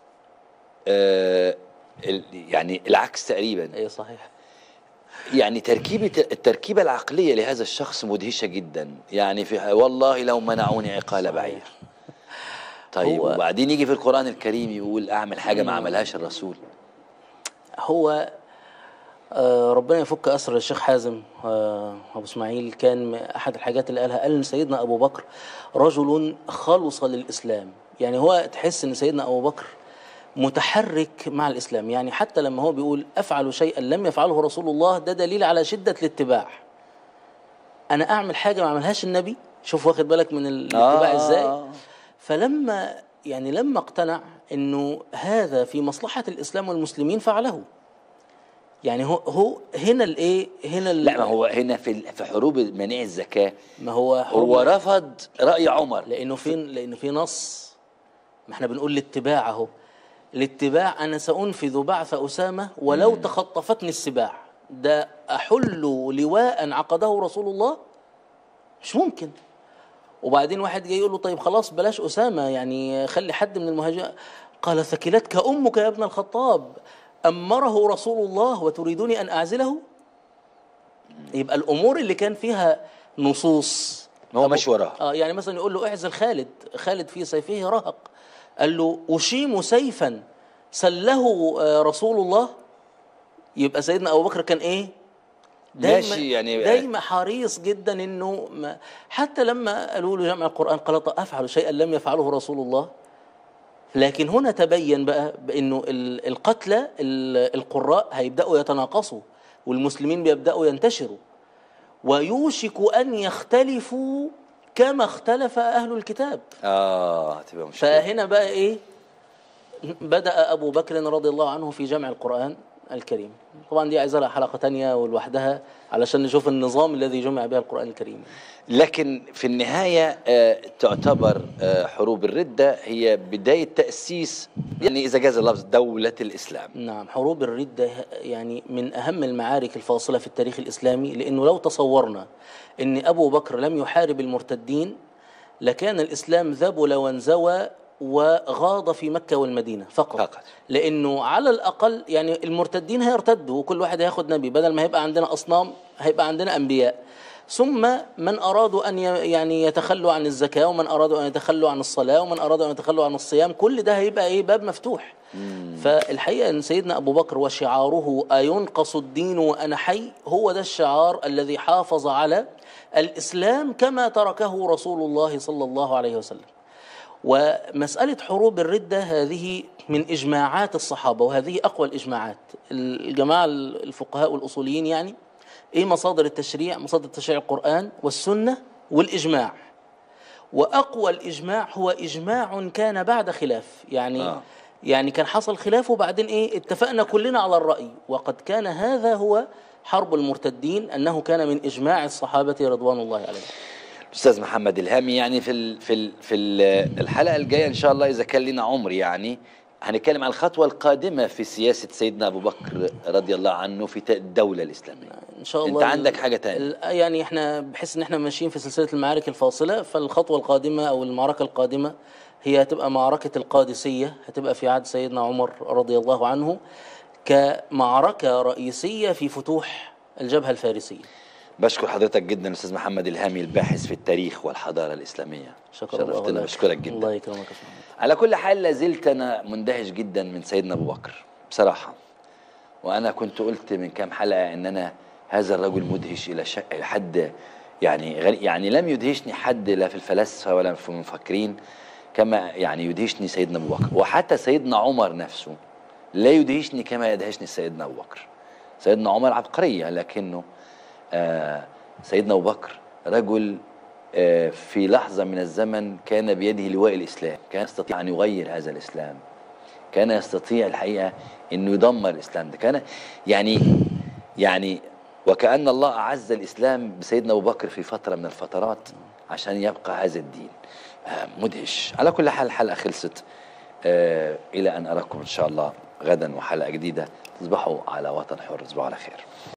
Speaker 1: آه ال- يعني العكس تقريبا
Speaker 2: اي صحيح
Speaker 1: يعني تركيبة التركيبة العقلية لهذا الشخص مدهشة جدا يعني في والله لو منعوني عقال بعير طيب
Speaker 2: هو-
Speaker 1: وبعدين يجي في القرآن الكريم يقول أعمل حاجة ما عملهاش الرسول
Speaker 2: هو آه، ربنا يفك أسر الشيخ حازم آه، أبو إسماعيل كان م- أحد الحاجات اللي قالها قال إن سيدنا أبو بكر رجل خلص للإسلام يعني هو تحس ان سيدنا ابو بكر متحرك مع الاسلام يعني حتى لما هو بيقول افعل شيئا لم يفعله رسول الله ده دليل على شده الاتباع انا اعمل حاجه ما عملهاش النبي شوف واخد بالك من الاتباع
Speaker 1: آه.
Speaker 2: ازاي فلما يعني لما اقتنع انه هذا في مصلحه الاسلام والمسلمين فعله يعني هو هو هنا الايه هنا ال-
Speaker 1: لا ما هو هنا في ال- في حروب منع الزكاه
Speaker 2: ما هو
Speaker 1: هو رفض راي عمر
Speaker 2: لانه في لانه في نص ما احنا بنقول الاتباع اهو الاتباع انا سانفذ بعث اسامه ولو تخطفتني السباع ده احل لواء عقده رسول الله مش ممكن وبعدين واحد جاي يقول له طيب خلاص بلاش اسامه يعني خلي حد من المهاجرين قال ثكلتك امك يا ابن الخطاب امره رسول الله وتريدني ان اعزله يبقى الامور اللي كان فيها نصوص
Speaker 1: هو ماشي وراها
Speaker 2: اه يعني مثلا يقول له اعزل خالد خالد في سيفه رهق قال له اشيم سيفا سله آه، رسول الله يبقى سيدنا ابو بكر كان ايه دايما
Speaker 1: ماشي يعني-
Speaker 2: دايما حريص جدا انه ما حتى لما قالوا له جمع القران قال طيب افعل شيئا لم يفعله رسول الله لكن هنا تبين بقى بانه ال- القتلى ال- القراء هيبداوا يتناقصوا والمسلمين بيبداوا ينتشروا ويوشك ان يختلفوا كما اختلف اهل الكتاب
Speaker 1: اه هتبقى مشكله
Speaker 2: فهنا بقى ايه بدا ابو بكر رضي الله عنه في جمع القران الكريم طبعا دي عايزه لها حلقه تانية ولوحدها علشان نشوف النظام الذي جمع به القران الكريم
Speaker 1: لكن في النهايه آه تعتبر آه حروب الرده هي بدايه تاسيس يعني اذا جاز اللفظ دوله الاسلام
Speaker 2: نعم حروب الردة يعني من أهم المعارك الفاصلة في التاريخ الإسلامي لأنه لو تصورنا أن أبو بكر لم يحارب المرتدين لكان الإسلام ذبل وانزوى وغاض في مكة والمدينة فقط,
Speaker 1: فقط.
Speaker 2: لأنه على الأقل يعني المرتدين هيرتدوا وكل واحد هياخد نبي بدل ما هيبقى عندنا أصنام هيبقى عندنا أنبياء ثم من أرادوا أن ي- يعني يتخلوا عن الزكاة ومن أرادوا أن يتخلوا عن الصلاة ومن أرادوا أن يتخلوا عن الصيام كل ده هيبقى إيه باب مفتوح فالحقيقة أن سيدنا أبو بكر وشعاره أينقص الدين وأنا حي هو ده الشعار الذي حافظ على الإسلام كما تركه رسول الله صلى الله عليه وسلم ومسألة حروب الردة هذه من إجماعات الصحابة وهذه أقوى الإجماعات الجماعة الفقهاء والأصوليين يعني إيه مصادر التشريع مصادر تشريع القرآن والسنة والإجماع وأقوى الإجماع هو إجماع كان بعد خلاف يعني
Speaker 1: آه.
Speaker 2: آه. يعني كان حصل خلاف وبعدين إيه اتفقنا كلنا على الرأي وقد كان هذا هو حرب المرتدين أنه كان من إجماع الصحابة رضوان الله عليهم
Speaker 1: استاذ محمد الهامي يعني في ال في ال في ال الحلقه الجايه ان شاء الله اذا كان لنا عمر يعني هنتكلم عن الخطوه القادمه في سياسه سيدنا ابو بكر رضي الله عنه في ت- الدوله الاسلاميه
Speaker 2: ان شاء
Speaker 1: أنت
Speaker 2: الله
Speaker 1: عندك حاجة تانية؟
Speaker 2: ال- يعني احنا بحس ان احنا ماشيين في سلسله المعارك الفاصله فالخطوه القادمه او المعركه القادمه هي هتبقى معركه القادسيه هتبقى في عهد سيدنا عمر رضي الله عنه كمعركه رئيسيه في فتوح الجبهه الفارسيه
Speaker 1: بشكر حضرتك جدا استاذ محمد الهامي الباحث في التاريخ والحضاره الاسلاميه
Speaker 2: شكرا الله
Speaker 1: شرفتنا
Speaker 2: لك.
Speaker 1: بشكرك جدا
Speaker 2: الله يكرمك يا فندم.
Speaker 1: على كل حال لازلت انا مندهش جدا من سيدنا ابو بكر بصراحه وانا كنت قلت من كام حلقه ان انا هذا الرجل مدهش الى ش... إلى حد يعني غري... يعني لم يدهشني حد لا في الفلاسفه ولا في المفكرين كما يعني يدهشني سيدنا ابو بكر وحتى سيدنا عمر نفسه لا يدهشني كما يدهشني سيدنا ابو بكر سيدنا عمر عبقريه لكنه آه سيدنا ابو بكر رجل آه في لحظه من الزمن كان بيده لواء الاسلام كان يستطيع ان يغير هذا الاسلام كان يستطيع الحقيقه انه يدمر الاسلام ده كان يعني يعني وكأن الله أعز الإسلام بسيدنا أبو بكر في فترة من الفترات عشان يبقى هذا الدين آه، مدهش على كل حال الحلقة خلصت آه، إلى أن أراكم إن شاء الله غدا وحلقة جديدة تصبحوا على وطن حر تصبحوا على خير